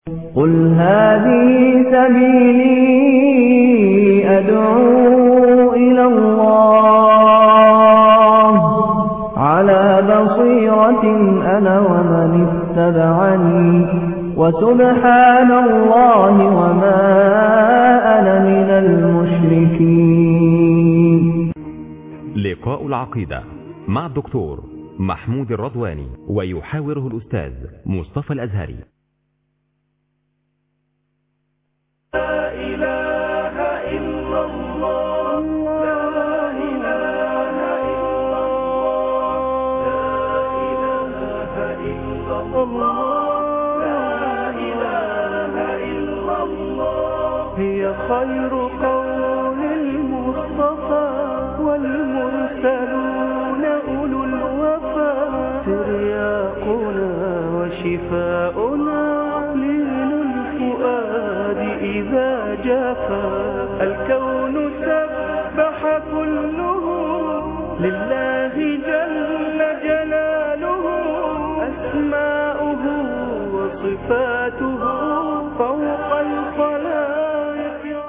قل هذه سبيلي أدعو إلى الله على بصيرة أنا ومن اتبعني وسبحان الله وما أنا من المشركين لقاء العقيدة مع الدكتور محمود الرضواني ويحاوره الأستاذ مصطفى الأزهري لا إله إلا الله لا إله إلا الله لا إله إلا الله لا إله إلا الله هي خير قول المصطفى والمرسلون أولو الوفا ترياقنا وشفاؤنا لين الفؤاد إذا جفا الكون سبح كله لله جل جلاله أسماؤه وصفاته فوق الخلائق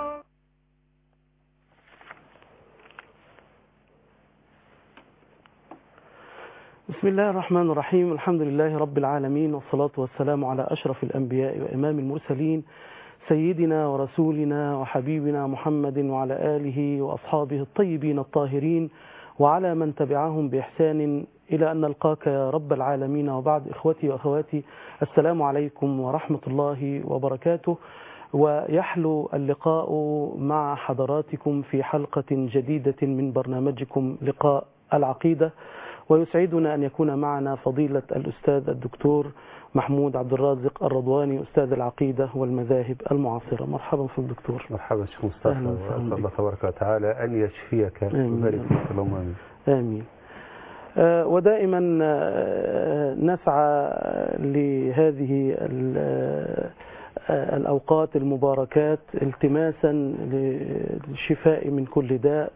بسم الله الرحمن الرحيم الحمد لله رب العالمين والصلاة والسلام على أشرف الأنبياء وإمام المرسلين سيدنا ورسولنا وحبيبنا محمد وعلى آله وأصحابه الطيبين الطاهرين وعلى من تبعهم بإحسان إلى أن نلقاك يا رب العالمين وبعد إخوتي وأخواتي السلام عليكم ورحمة الله وبركاته ويحلو اللقاء مع حضراتكم في حلقة جديدة من برنامجكم لقاء العقيدة ويسعدنا أن يكون معنا فضيلة الأستاذ الدكتور محمود عبد الرازق الرضواني أستاذ العقيدة والمذاهب المعاصرة مرحبا في الدكتور مرحبا شيخ مصطفى أهلا وسهلا وأسأل بك. الله تبارك وتعالى أن يشفيك آمين. ويبارك فيك اللهم آمين آمين آه، ودائما آه، نسعى لهذه ال- آه، الأوقات المباركات التماسا للشفاء من كل داء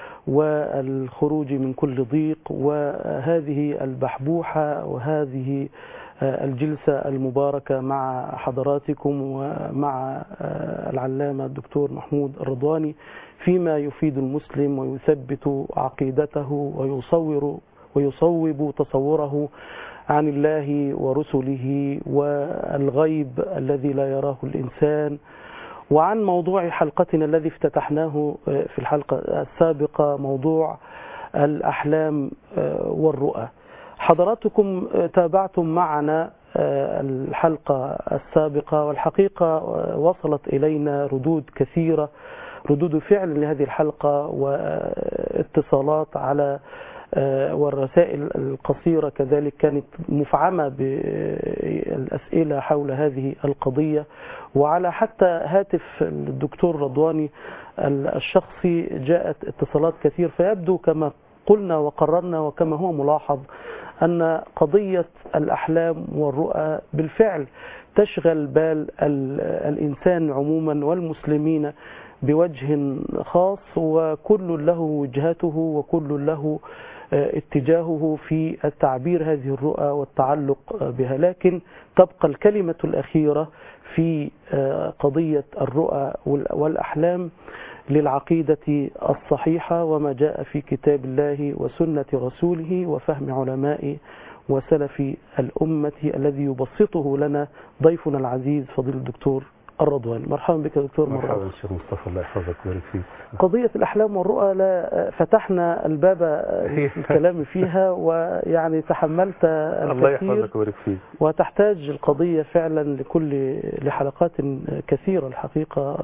والخروج من كل ضيق وهذه البحبوحة وهذه آه، الجلسة المباركة مع حضراتكم ومع آه، العلامة الدكتور محمود الرضواني فيما يفيد المسلم ويثبت عقيدته ويصور ويصوب تصوره عن الله ورسله والغيب الذي لا يراه الإنسان وعن موضوع حلقتنا الذي افتتحناه في الحلقة السابقة موضوع الأحلام والرؤى حضراتكم تابعتم معنا الحلقة السابقة والحقيقة وصلت إلينا ردود كثيرة ردود فعل لهذه الحلقة واتصالات على والرسائل القصيرة كذلك كانت مفعمة بالأسئلة حول هذه القضية وعلى حتى هاتف الدكتور رضواني الشخصي جاءت اتصالات كثير فيبدو كما قلنا وقررنا وكما هو ملاحظ أن قضية الأحلام والرؤى بالفعل تشغل بال الإنسان عموما والمسلمين بوجه خاص وكل له وجهته وكل له اتجاهه في التعبير هذه الرؤى والتعلق بها لكن تبقى الكلمة الأخيرة في قضية الرؤى والأحلام للعقيدة الصحيحة وما جاء في كتاب الله وسنة رسوله وفهم علماء وسلف الأمة الذي يبسطه لنا ضيفنا العزيز فضيل الدكتور الرضوان مرحبا بك دكتور مرحبا مرحبا شيخ مصطفى الله يحفظك ويبارك فيك قضية الأحلام والرؤى لا فتحنا الباب الكلام فيها ويعني تحملت الله الكثير يحفظك ويبارك فيك وتحتاج القضية فعلا لكل لحلقات كثيرة الحقيقة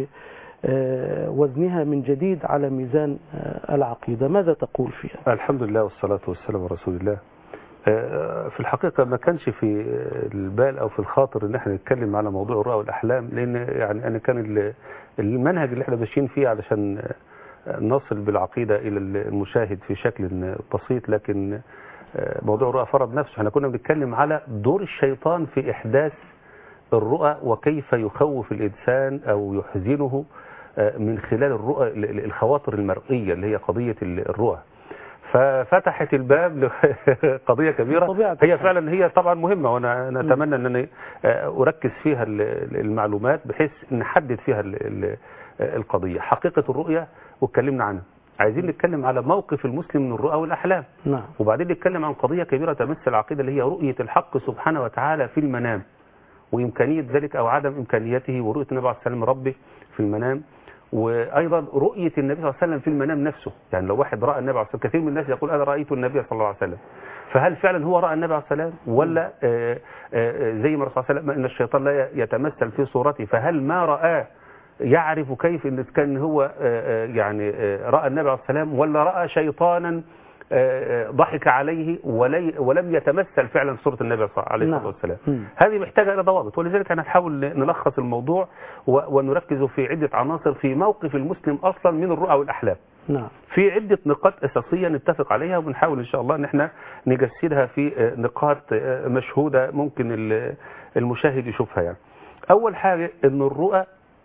لوزنها من جديد على ميزان العقيدة ماذا تقول فيها الحمد لله والصلاة والسلام على رسول الله في الحقيقة ما كانش في البال أو في الخاطر إن احنا نتكلم على موضوع الرؤى والأحلام لأن يعني أنا كان ال- المنهج اللي احنا ماشيين فيه علشان نصل بالعقيدة إلى المشاهد في شكل بسيط لكن موضوع الرؤى فرض نفسه احنا كنا بنتكلم على دور الشيطان في إحداث الرؤى وكيف يخوف الإنسان أو يحزنه من خلال الرؤى الخواطر المرئية اللي هي قضية الرؤى ففتحت الباب لقضية كبيرة طبيعة هي الحال. فعلا هي طبعا مهمة وأنا أنا أتمنى أن أنا آه، أركز فيها ال- ال- المعلومات بحيث نحدد فيها ال- ال- القضية حقيقة الرؤية واتكلمنا عنها عايزين نتكلم على موقف المسلم من الرؤى والأحلام نعم وبعدين نتكلم عن قضية كبيرة تمس العقيدة اللي هي رؤية الحق سبحانه وتعالى في المنام وإمكانية ذلك أو عدم إمكانيته ورؤية النبي عليه الصلاة والسلام ربه في المنام وأيضا رؤية النبي صلى الله عليه وسلم في المنام نفسه يعني لو واحد رأى النبي عليه الصلاة والسلام كثير من الناس يقول أنا رأيت النبي صلى الله عليه وسلم فهل فعلا هو رأى النبي عليه الصلاة والسلام ولا آه، آه، زي ما الرسول صلى الله عليه وسلم إن الشيطان لا يتمثل في صورته فهل ما رآه يعرف كيف ان كان هو آه، آه، يعني آه، راى النبي عليه الصلاه والسلام ولا راى شيطانا آه، آه، ضحك عليه ولي ولم يتمثل فعلا صوره النبي صلى الله عليه نعم. الصلاه والسلام مم. هذه محتاجه الى ضوابط ولذلك هنحاول نلخص الموضوع و- ونركز في عده عناصر في موقف المسلم اصلا من الرؤى والاحلام نعم في عدة نقاط أساسية نتفق عليها وبنحاول إن شاء الله أن احنا نجسدها في آه، نقاط آه، مشهودة ممكن ال- المشاهد يشوفها يعني أول حاجة أن الرؤى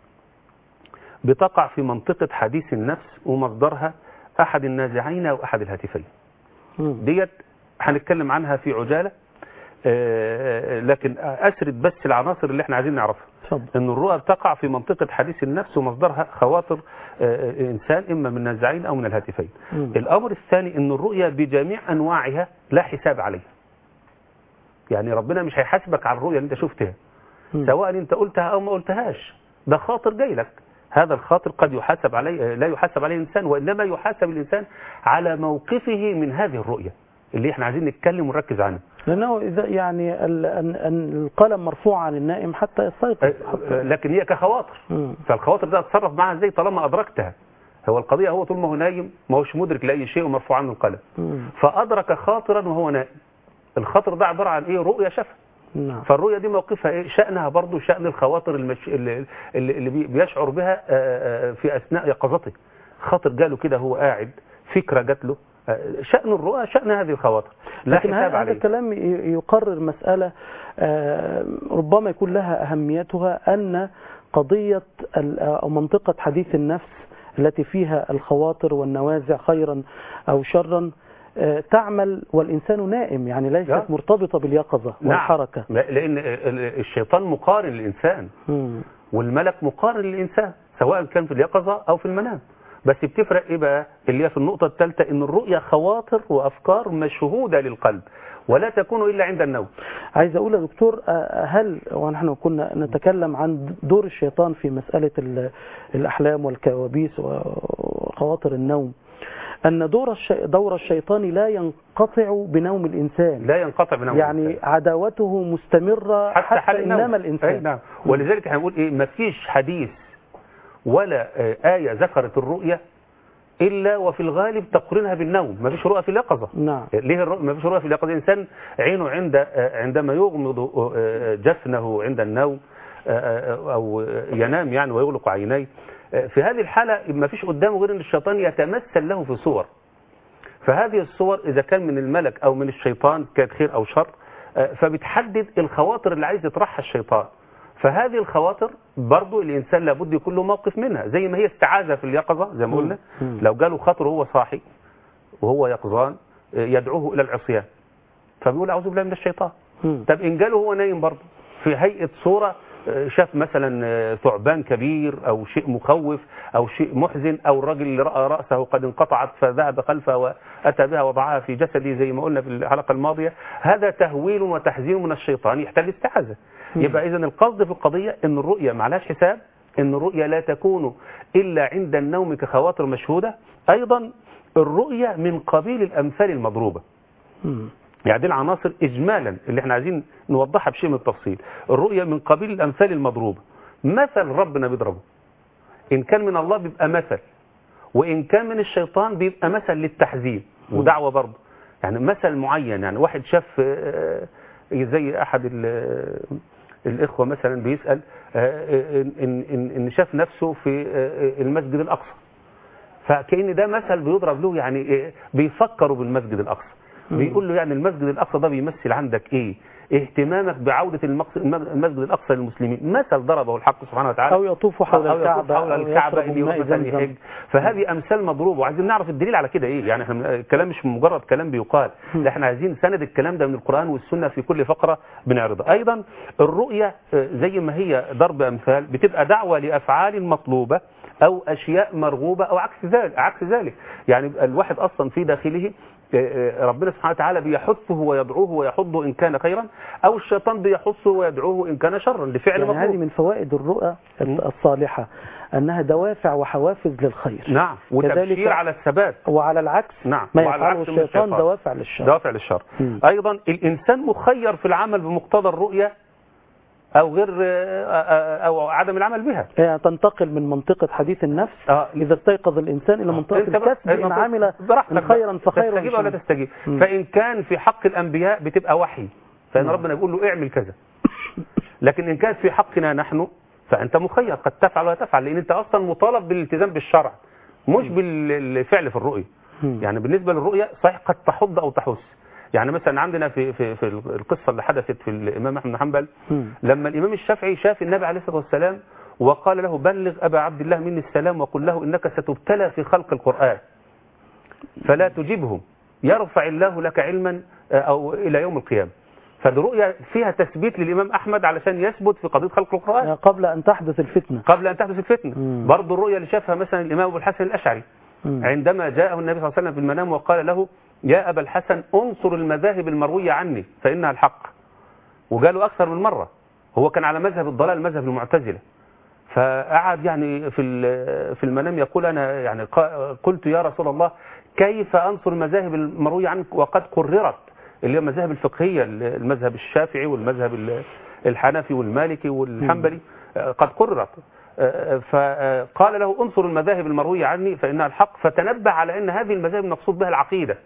بتقع في منطقة حديث النفس ومصدرها أحد النازعين أو أحد الهاتفين مم. ديت هنتكلم عنها في عجالة آه، لكن أسرد بس العناصر اللي احنا عايزين نعرفها اتفضل ان الرؤى بتقع في منطقة حديث النفس ومصدرها خواطر آه، انسان اما من النازعين او من الهاتفين مم. الامر الثاني ان الرؤيا بجميع انواعها لا حساب عليها يعني ربنا مش هيحاسبك على الرؤيا اللي انت شفتها مم. سواء انت قلتها او ما قلتهاش ده خاطر جاي لك هذا الخاطر قد يحاسب عليه لا يحاسب عليه الانسان وانما يحاسب الانسان على موقفه من هذه الرؤيا اللي احنا عايزين نتكلم ونركز عنها لأنه إذا يعني ال- أن أن القلم مرفوع عن النائم حتى يستيقظ آه، حتى لكن هي كخواطر مم. فالخواطر ده اتصرف معاها ازاي طالما ادركتها هو القضيه هو طول ما هو نايم ما هوش مدرك لاي شيء ومرفوع عنه القلم مم. فادرك خاطرا وهو نائم الخاطر ده عباره عن ايه رؤيه شافها نعم فالرؤيه دي موقفها ايه شانها برضو شان الخواطر المش... اللي, اللي اللي بي- بيشعر بها آه، آه، في اثناء يقظته خاطر جاله كده هو قاعد فكره جات له آه، شان الرؤى شان هذه الخواطر لا لكن حساب هذا عليه الكلام ي- يقرر مسألة آه، ربما يكون لها أهميتها أن قضية ال- أو منطقة حديث النفس التي فيها الخواطر والنوازع خيرا أو شرا آه، تعمل والإنسان نائم يعني ليست نعم. مرتبطة باليقظة نعم. والحركة ما- لان ال- الشيطان مقارن للانسان مم. والملك مقارن للإنسان سواء كان في اليقظة أو في المنام بس بتفرق إيه بقى اللي هي في النقطة الثالثة إن الرؤية خواطر وأفكار مشهودة للقلب ولا تكون إلا عند النوم عايز أقول يا دكتور آه، هل ونحن كنا نتكلم عن دور الشيطان في مسألة ال- الأحلام والكوابيس وخواطر النوم أن دور الشي... دور الشيطان لا ينقطع بنوم الإنسان لا ينقطع بنوم يعني الإنسان. عداوته مستمرة حتى, حتى, حال النوم. إنما أي الإنسان نعم ولذلك هنقول إيه مفيش حديث ولا آه، آية ذكرت الرؤية إلا وفي الغالب تقرنها بالنوم مفيش رؤى في اليقظة نعم ليه الرؤية ما فيش رؤية في اليقظة الإنسان عينه عند آه، عندما يغمض آه، جفنه عند النوم آه، آه، أو ينام يعني ويغلق عينيه آه، في هذه الحالة ما فيش قدامه غير أن الشيطان يتمثل له في صور فهذه الصور إذا كان من الملك أو من الشيطان كانت خير أو شر آه، فبتحدد الخواطر اللي عايز يطرحها الشيطان فهذه الخواطر برضو الإنسان لابد يكون له موقف منها زي ما هي استعاذة في اليقظة زي ما قلنا مم. لو جاله خاطر وهو صاحي وهو يقظان آه، يدعوه إلى العصيان فبيقول أعوذ بالله من الشيطان مم. طب إن جاله هو نايم برضه في هيئة صورة آه، شاف مثلا آه، ثعبان كبير أو شيء مخوف أو شيء محزن أو الراجل اللي رأى رأسه قد انقطعت فذهب خلفه وأتى بها وضعها في جسده زي ما قلنا في الحلقة الماضية هذا تهويل وتحذير من الشيطان يحتاج استعاذة يبقى إذا القصد في القضية أن الرؤية معلهاش حساب أن الرؤية لا تكون إلا عند النوم كخواطر مشهودة أيضا الرؤية من قبيل الأمثال المضروبة مم. يعني دي العناصر إجمالا اللي احنا عايزين نوضحها بشيء من التفصيل الرؤية من قبيل الأمثال المضروبة مثل ربنا بيضربه إن كان من الله بيبقى مثل وإن كان من الشيطان بيبقى مثل للتحذير ودعوة برضه يعني مثل معين يعني واحد شاف آه، زي أحد ال- الإخوة مثلا بيسأل آه، إن, إن, إن, إن شاف نفسه في آه، المسجد الأقصى فكأن ده مثل بيضرب له يعني إيه، بيفكروا بالمسجد الأقصى بيقول له يعني المسجد الاقصى ده بيمثل عندك ايه اهتمامك بعودة المقص- المسجد الأقصى للمسلمين مثل ضربه الحق سبحانه وتعالى أو يطوف حول أو يطوف الكعبة حول أو الكعبة يشرب اللي هو ماء مثلا زمزم. يحج فهذه أمثال مضروبة وعايزين نعرف الدليل على كده إيه يعني احنا الكلام مش مجرد كلام بيقال لا احنا عايزين سند الكلام ده من القرآن والسنة في كل فقرة بنعرضها أيضا الرؤية آه، زي ما هي ضرب أمثال بتبقى دعوة لأفعال مطلوبة أو أشياء مرغوبة أو عكس ذلك عكس ذلك يعني يبقى الواحد أصلا في داخله ربنا سبحانه وتعالى بيحثه ويدعوه ويحضه إن كان خيرا أو الشيطان بيحثه ويدعوه إن كان شرا لفعل يعني هذه مطلوب من فوائد الرؤى الصالحة أنها دوافع وحوافز للخير نعم وتبشير على الثبات وعلى العكس نعم ما وعلى يفعله العكس من الشيطان الشيطان. دوافع للشر دوافع للشر مم. أيضا الإنسان مخير في العمل بمقتضى الرؤية أو غير أو عدم العمل بها يعني تنتقل من منطقة حديث النفس آه. إذا استيقظ الإنسان إلى منطقة أنت بقى- الكسب إن أنت عمل براحتك إن خيرا بقى. فخير تستجيب ولا وشر. تستجيب مم. فإن كان في حق الأنبياء بتبقى وحي فإن مم. ربنا يقول له اعمل كذا لكن إن كانت في حقنا نحن فأنت مخير قد تفعل ولا تفعل لأن أنت أصلا مطالب بالالتزام بالشرع مش بالفعل في الرؤية مم. يعني بالنسبة للرؤية صحيح قد تحض أو تحث يعني مثلا عندنا في في في القصة اللي حدثت في الإمام أحمد بن حنبل مم. لما الإمام الشافعي شاف النبي عليه الصلاة والسلام وقال له بلغ أبا عبد الله مني السلام وقل له إنك ستبتلى في خلق القرآن فلا تجبهم يرفع الله لك علما آه، أو إلى يوم القيامة فدي رؤية فيها تثبيت للإمام أحمد علشان يثبت في قضية خلق القرآن يعني قبل أن تحدث الفتنة قبل أن تحدث الفتنة مم. برضه الرؤية اللي شافها مثلا الإمام أبو الحسن الأشعري مم. عندما جاءه النبي صلى الله عليه وسلم في المنام وقال له يا أبا الحسن انصر المذاهب المروية عني فإنها الحق وقالوا أكثر من مرة هو كان على مذهب الضلال مذهب المعتزلة فقعد يعني في ال- في المنام يقول أنا يعني قا- قلت يا رسول الله كيف أنصر المذاهب المروية عنك وقد قررت اللي هي المذاهب الفقهية المذهب الشافعي والمذهب ال- الحنفي والمالكي والحنبلي آه، قد قررت آه، فقال له انصر المذاهب المروية عني فإنها الحق فتنبه على أن هذه المذاهب المقصود بها العقيدة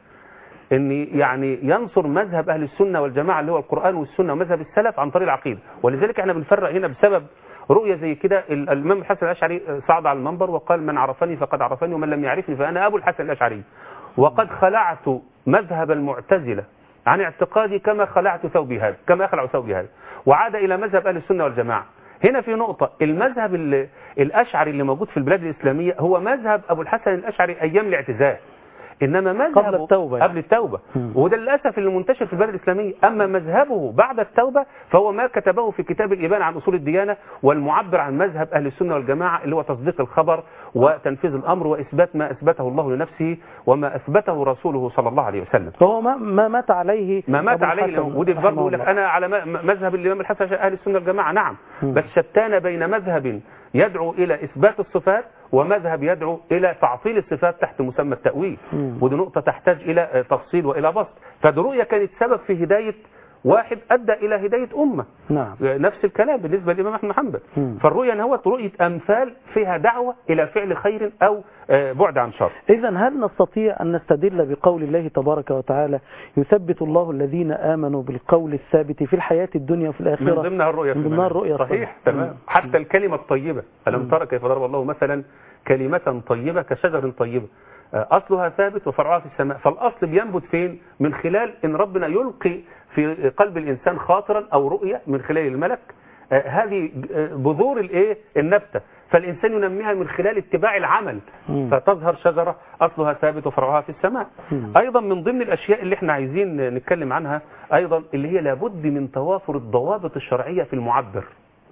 ان يعني ينصر مذهب اهل السنه والجماعه اللي هو القران والسنه ومذهب السلف عن طريق العقيده ولذلك احنا بنفرق هنا بسبب رؤيه زي كده ال- الامام الحسن الاشعري صعد على المنبر وقال من عرفني فقد عرفني ومن لم يعرفني فانا ابو الحسن الاشعري وقد خلعت مذهب المعتزله عن اعتقادي كما خلعت ثوبي هذا كما اخلع ثوبي هذا وعاد الى مذهب اهل السنه والجماعه هنا في نقطة المذهب ال- الأشعري اللي موجود في البلاد الإسلامية هو مذهب أبو الحسن الأشعري أيام الاعتزال إنما مذهبه قبل التوبة يعني. قبل التوبة مم. وده للأسف اللي منتشر في البلد الإسلامية أما مذهبه بعد التوبة فهو ما كتبه في كتاب الإبانة عن أصول الديانة والمعبر عن مذهب أهل السنة والجماعة اللي هو تصديق الخبر وتنفيذ الأمر وإثبات ما أثبته الله لنفسه وما أثبته رسوله صلى الله عليه وسلم فهو ما, ما مات عليه ما مات أبو عليه الحسن ودي رحمه برضه يقول لك الله. انا على م- مذهب الامام الحسن اهل السنه والجماعه نعم مم. بس شتان بين مذهب يدعو الى اثبات الصفات ومذهب يدعو الى تعطيل الصفات تحت مسمى التاويل مم. ودي نقطه تحتاج الى آه، تفصيل والى بسط فدي رؤيه كانت سبب في هدايه واحد ادى الى هدايه امه نعم نفس الكلام بالنسبه للامام احمد بن حنبل مم. فالرؤيه ان هو رؤيه امثال فيها دعوه الى فعل خير او آه، بعد عن شر إذا هل نستطيع أن نستدل بقول الله تبارك وتعالى يثبت الله الذين آمنوا بالقول الثابت في الحياة الدنيا وفي الآخرة من ضمنها الرؤيا في من ضمنها المنام. الرؤيا صحيح الصالحة. تمام مم. حتى الكلمة الطيبة ألم ترى كيف ضرب الله مثلا كلمة طيبة كشجر طيبة آه، أصلها ثابت وفرعها في السماء فالأصل بينبت فين من خلال إن ربنا يلقي في قلب الإنسان خاطرا أو رؤية من خلال الملك آه، هذه آه، بذور الإيه النبتة فالإنسان ينميها من خلال اتباع العمل مم. فتظهر شجرة أصلها ثابت وفرعها في السماء مم. أيضا من ضمن الأشياء اللي احنا عايزين نتكلم عنها أيضا اللي هي لابد من توافر الضوابط الشرعية في المعبر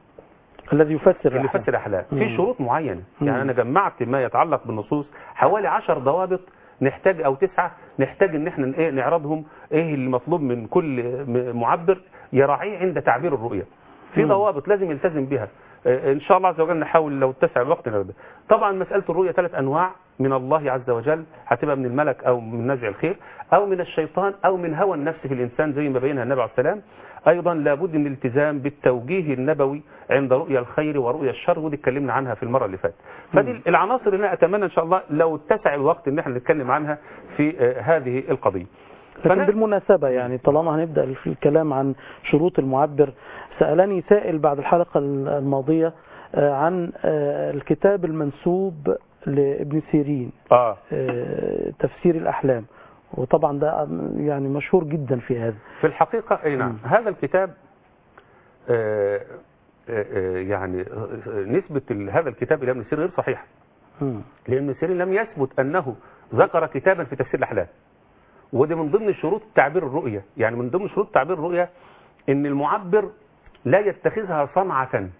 الذي يفسر اللي الأحلام. يفسر الأحلام مم. في شروط معينة مم. يعني أنا جمعت ما يتعلق بالنصوص حوالي عشر ضوابط نحتاج أو تسعة نحتاج إن احنا إيه نعرضهم إيه اللي مطلوب من كل م- معبر يراعيه عند تعبير الرؤية في مم. ضوابط لازم يلتزم بها آه، إن شاء الله عز وجل نحاول لو اتسع الوقت نرد طبعا مسألة الرؤية ثلاث أنواع من الله عز وجل هتبقى من الملك أو من نزع الخير أو من الشيطان أو من هوى النفس في الإنسان زي ما بينها النبي عليه السلام أيضا لابد من الالتزام بالتوجيه النبوي عند رؤيا الخير ورؤيا الشر ودي اتكلمنا عنها في المرة اللي فاتت فدي العناصر اللي أنا أتمنى إن شاء الله لو اتسع الوقت إن احنا نتكلم عنها في آه، هذه القضية لكن فأنا- بالمناسبة يعني طالما هنبدأ في الكلام عن شروط المعبر سألني سائل بعد الحلقة الماضية آه، عن آه، الكتاب المنسوب لابن سيرين آه آه، تفسير الأحلام وطبعا ده يعني مشهور جدا في هذا في الحقيقة أي نعم مم. هذا الكتاب آه، آه، آه، يعني آه، نسبة ال- هذا الكتاب إلى ابن سيرين غير صحيحة مم. لأن ابن سيرين لم يثبت أنه ذكر كتابا في تفسير الأحلام ودي من ضمن شروط تعبير الرؤية يعني من ضمن شروط تعبير الرؤية أن المعبر لا يتخذها صنعة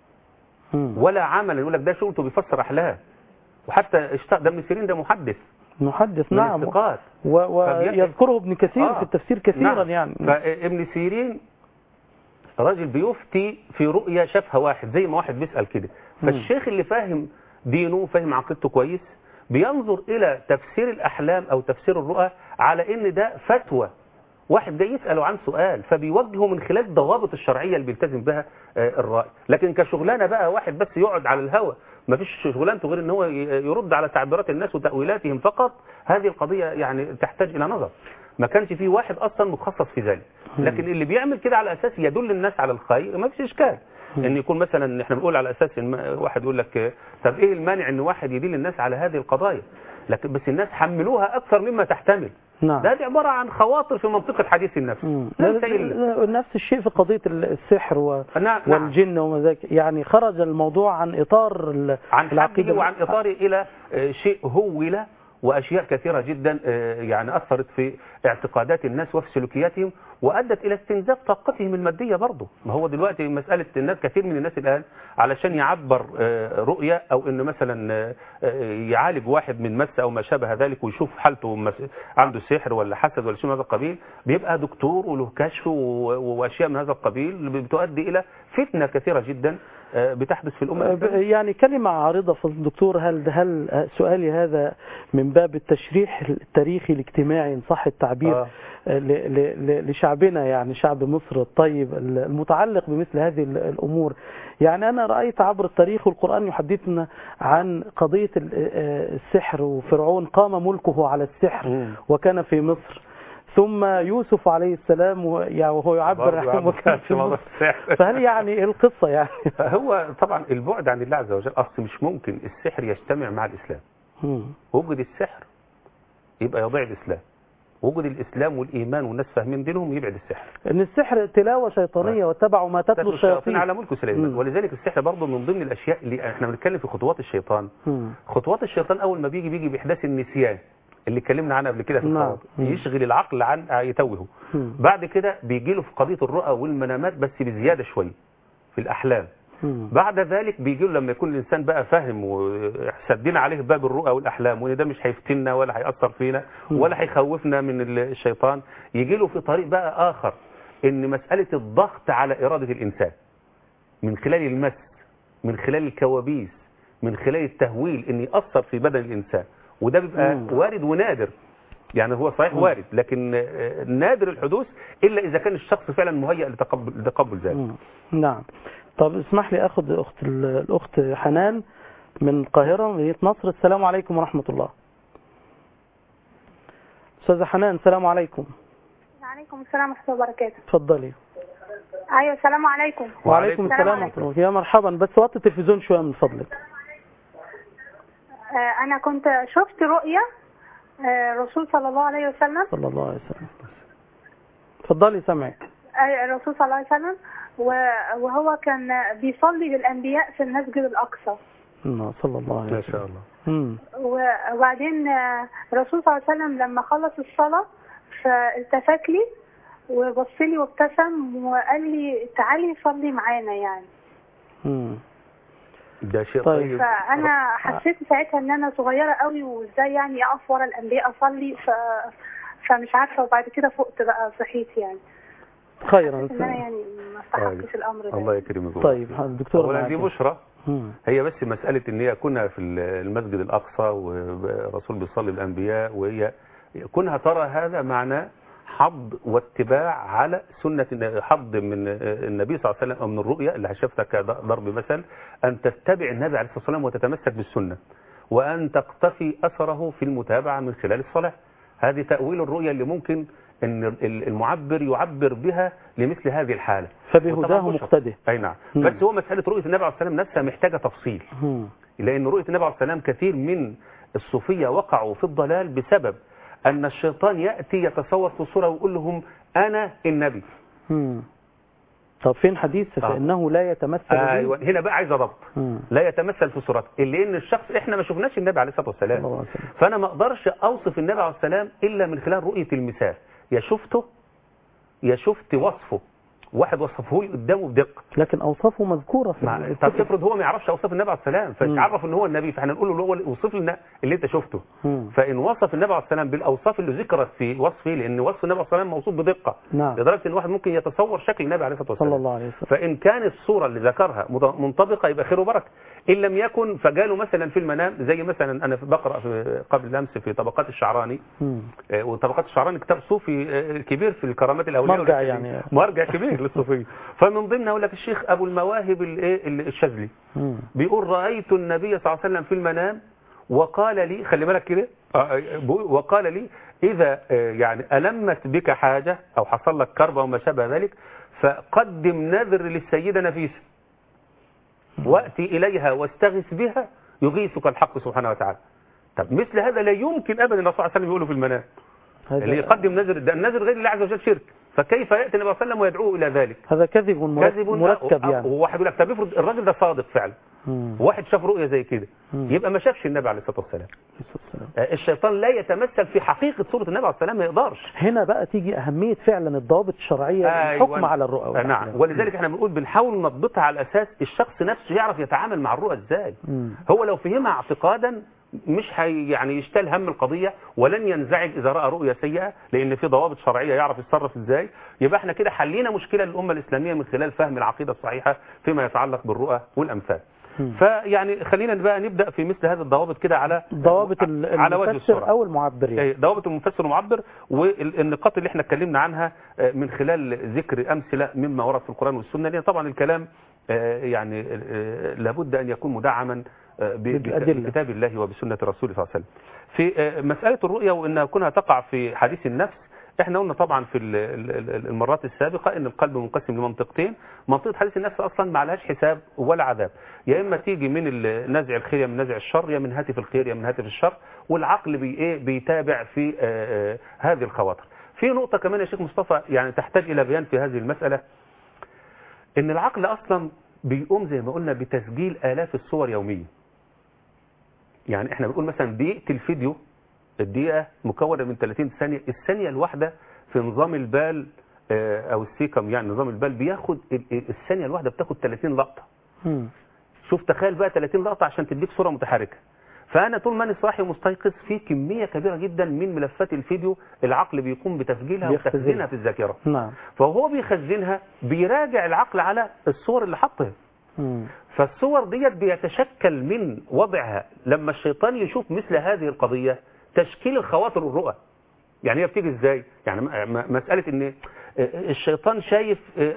مم. ولا عملا يقول لك ده شغلته بيفسر أحلام وحتى اشتق ده ابن سيرين ده محدث محدث من نعم الثقات و- فبيبقى- ويذكره ابن كثير آه. في التفسير كثيرا نعم. يعني فابن سيرين راجل بيفتي في رؤية شافها واحد زي ما واحد بيسأل كده مم. فالشيخ اللي فاهم دينه فاهم عقيدته كويس بينظر إلى تفسير الأحلام أو تفسير الرؤى على إن ده فتوى واحد جاي يسأله عن سؤال فبيوجهه من خلال الضوابط الشرعية اللي بيلتزم بها آه، الرأي لكن كشغلانة بقى واحد بس يقعد على الهوى ما فيش شغلانته غير ان هو ي- يرد على تعبيرات الناس وتأويلاتهم فقط هذه القضية يعني تحتاج إلى نظر ما كانش فيه واحد أصلا متخصص في ذلك لكن اللي بيعمل كده على أساس يدل الناس على الخير ما فيش إشكال ان يكون مثلا احنا بنقول على اساس ان واحد يقول لك آه، طب ايه المانع ان واحد يدل الناس على هذه القضايا لكن بس الناس حملوها اكثر مما تحتمل نعم ده دي عبارة عن خواطر في منطقة حديث النفس مم. ليس إلا نفس الشيء في قضية السحر و... نعم نعم. والجن وما ذاك يعني خرج الموضوع عن إطار ال- عن حده العقيدة وعن إطاره إلى آه، شيء هول وأشياء كثيرة جدا آه، يعني أثرت في اعتقادات الناس وفي سلوكياتهم وأدت إلى استنزاف طاقتهم المادية برضه ما هو دلوقتي مسألة الناس كثير من الناس الآن علشان يعبر آه، رؤية أو إنه مثلا آه، آه، يعالج واحد من مس أو ما شابه ذلك ويشوف حالته مس- عنده سحر ولا حسد ولا شيء من هذا القبيل بيبقى دكتور وله كشف و- وأشياء من هذا القبيل بتؤدي إلى فتنة كثيرة جدا آه، بتحدث في الأمة ب- يعني كلمة عارضة في الدكتور هل هل سؤالي هذا من باب التشريح التاريخي الاجتماعي إن صح التعبير آه. ل- ل- ل- لشعبنا يعني شعب مصر الطيب المتعلق بمثل هذه ال- الأمور يعني أنا رأيت عبر التاريخ والقرآن يحدثنا عن قضية ال- آه، السحر وفرعون قام ملكه على السحر مم. وكان في مصر ثم يوسف عليه السلام و- يعني وهو يعبر برضه عن يعبر وكان في في موضوع مصر السحر. فهل يعني إيه القصة يعني هو طبعا البعد عن الله عز وجل اصل مش ممكن السحر يجتمع مع الاسلام مم. وجد السحر يبقى يضيع الاسلام وجد الاسلام والايمان والناس فاهمين دينهم يبعد السحر ان السحر تلاوة شيطانية واتبعوا ما تتلو تتلو الشياطين الشياطين على ملك سليمان مم. ولذلك السحر برضه من ضمن الاشياء اللي احنا بنتكلم في خطوات الشيطان مم. خطوات الشيطان اول ما بيجي بيجي باحداث النسيان اللي اتكلمنا عنها قبل كده في نعم. الخواطر مم. يشغل العقل عن يتوهه مم. بعد كده بيجي له في قضيه الرؤى والمنامات بس بزياده شويه في الاحلام مم. بعد ذلك بيجي له لما يكون الانسان بقى فاهم وسدينا عليه باب الرؤى والاحلام وان ده مش هيفتنا ولا هياثر فينا ولا هيخوفنا من ال- الشيطان يجي له في طريق بقى اخر ان مساله الضغط على اراده الانسان من خلال المس من خلال الكوابيس من خلال التهويل ان ياثر في بدن الانسان وده بيبقى مم. وارد ونادر يعني هو صحيح وارد لكن آه، نادر الحدوث الا اذا كان الشخص فعلا مهيئ لتقبل لتقبل ذلك مم. نعم طب اسمح لي اخذ اخت ال- الاخت حنان من القاهرة مدينة نصر السلام عليكم ورحمة الله استاذة حنان السلام عليكم وعليكم السلام ورحمة الله وبركاته اتفضلي أيوة السلام عليكم وعليكم السلام السلام ورحمة الله يا مرحبا بس وطي التلفزيون شوية من فضلك آه أنا كنت شفت رؤية آه الرسول صلى الله عليه وسلم صلى الله عليه وسلم اتفضلي سامعك آه الرسول صلى الله عليه وسلم و- وهو كان بيصلي للأنبياء في المسجد الأقصى نعم، صلى الله عليه ما وسلم شاء الله مم. و- وبعدين آه، الرسول صلى الله عليه وسلم لما خلص الصلاة فالتفت لي وبص لي وابتسم وقال لي تعالي صلي معانا يعني مم. ده شيء طيب. طيب, فانا حسيت ساعتها ان انا صغيره قوي وازاي يعني اقف ورا الانبياء اصلي ف... فمش عارفه وبعد كده فقت بقى صحيت يعني خيرا حسيت ان انا يعني ما استحقش الامر ده الله يكرمك طيب الدكتور اولا دي معك. بشرى مم. هي بس مسألة ان هي كنا في المسجد الاقصى والرسول بيصلي الانبياء وهي كونها ترى هذا معناه حض واتباع على سنة الن- حض من النبي صلى الله عليه وسلم او من الرؤيا اللي شفتها كضرب مثل ان تتبع النبي عليه الصلاة والسلام وتتمسك بالسنة وان تقتفي اثره في المتابعة من خلال الصلاة هذه تأويل الرؤيا اللي ممكن ان ال- المعبر يعبر بها لمثل هذه الحالة فبهداه وطبعاً بشرى. مقتدي اي نعم مم. بس هو مسألة رؤية النبي عليه الصلاة والسلام نفسها محتاجة تفصيل مم. لأن رؤية النبي عليه السلام كثير من الصوفية وقعوا في الضلال بسبب أن الشيطان يأتي يتصور في صورة ويقول لهم أنا النبي مم. طب فين حديث آه. فإنه لا يتمثل بي؟ أيوة هنا بقى عايز ضبط مم. لا يتمثل في صورته اللي ان الشخص احنا ما شفناش النبي عليه الصلاه صلى الله والسلام عليه وسلم. فانا ما اقدرش اوصف النبي عليه السلام الا من خلال رؤيه المثال يا شفته يا شفت وصفه واحد وصفه لي قدامه بدقه لكن أوصافه مذكورة في مع... الكتب. طب افرض هو ما يعرفش اوصاف النبي عليه السلام مم. فيتعرف ان هو النبي فاحنا نقول له هو وصف لنا اللي انت شفته مم. فان وصف النبي عليه السلام بالاوصاف اللي ذكرت في وصفه لان وصف النبي عليه السلام موصوف بدقه نعم لدرجه ان واحد ممكن يتصور شكل النبي عليه الصلاه والسلام صلى الله عليه وسلم فإن كانت الصورة اللي ذكرها مض- منطبقة يبقى خير وبركة إن لم يكن فجاله مثلا في المنام زي مثلا أنا في- بقرأ في قبل الأمس في طبقات الشعراني مم. آه، وطبقات الشعراني كتاب صوفي آه، كبير في الكرامات الأولية مرجع والأساسية. يعني. مرجع كبير للصوفية فمن ضمنها يقول لك الشيخ أبو المواهب الإيه ال- الشاذلي مم. بيقول رأيت النبي صلى الله عليه وسلم في المنام وقال لي خلي بالك كده آه، آه، بيقول- وقال لي إذا آه، يعني ألمت بك حاجة أو حصل لك كربة وما شابه ذلك فقدم نذر للسيدة نفيسة وأتي إليها واستغث بها يغيثك الحق سبحانه وتعالى طب مثل هذا لا يمكن أبدا الرسول صلى الله عليه وسلم يقوله في المنام هذا اللي يقدم نذر ده النذر غير الله عز وجل شرك فكيف يأتي النبي صلى الله عليه وسلم ويدعوه إلى ذلك هذا كذب مركب, كذب مركب أو- أو- يعني وواحد يقول لك طب افرض الراجل ده صادق فعلا مم. واحد شاف رؤية زي كده مم. يبقى ما شافش النبي عليه الصلاة والسلام عليه الصلاة والسلام. آه، الشيطان لا يتمثل في حقيقة صورة النبي عليه السلام ما يقدرش هنا بقى تيجي أهمية فعلا الضوابط الشرعية أيوة. الحكم على الرؤى آه، والأحلام. نعم ولذلك احنا بنقول بنحاول نضبطها على اساس الشخص نفسه يعرف يتعامل مع الرؤى ازاي مم. هو لو فهمها اعتقادا مش هي يعني يشتل هم القضية ولن ينزعج إذا رأى رؤية سيئة لأن في ضوابط شرعية يعرف يتصرف إزاي يبقى احنا كده حلينا مشكلة للأمة الإسلامية من خلال فهم العقيدة الصحيحة فيما يتعلق بالرؤى والأمثال مم. فيعني خلينا بقى نبدأ في مثل هذه الضوابط كده على ضوابط ال- على وجه المفسر السرعة أو المعبر يعني. إيه، ضوابط المفسر والمعبر والنقاط اللي احنا اتكلمنا عنها آه، من خلال ذكر أمثلة مما ورد في القرآن والسنة لأن طبعا الكلام آه، يعني آه، لابد أن يكون مدعما آه، ب- بالأدلة. بكتاب الله وبسنة رسوله صلى الله عليه وسلم في آه، مسألة الرؤية وأنها كونها تقع في حديث النفس احنا قلنا طبعا في ال- ال- ال- المرات السابقة ان القلب منقسم لمنطقتين منطقة حديث النفس اصلا ما عليهاش حساب ولا عذاب يا اما تيجي من ال- نزع الخير يا من نزع الشر يا من هاتف الخير يا من هاتف الشر والعقل بي ايه بيتابع في آه، آه، هذه الخواطر في نقطة كمان يا شيخ مصطفى يعني تحتاج الى بيان في هذه المسألة ان العقل اصلا بيقوم زي ما قلنا بتسجيل الاف الصور يوميا يعني احنا بنقول مثلا دقيقة الفيديو الدقيقة مكونة من 30 ثانية الثانية الواحدة في نظام البال آه، او السيكم يعني نظام البال بياخد ال- ال- الثانية الواحدة بتاخد 30 لقطة مم. شوف تخيل بقى 30 لقطة عشان تديك صورة متحركة فأنا طول ما أنا صاحي ومستيقظ في كمية كبيرة جدا من ملفات الفيديو العقل بيقوم بتسجيلها بيختزنها. وتخزينها في الذاكرة نعم فهو بيخزنها بيراجع العقل على الصور اللي حطها مم. فالصور ديت بيتشكل من وضعها لما الشيطان يشوف مثل هذه القضية تشكيل الخواطر والرؤى يعني هي بتيجي ازاي يعني م- م- مسألة ان الشيطان شايف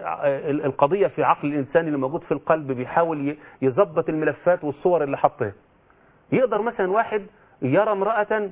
القضية في عقل الإنسان اللي موجود في القلب بيحاول ي- يظبط الملفات والصور اللي حطها يقدر مثلا واحد يرى امرأة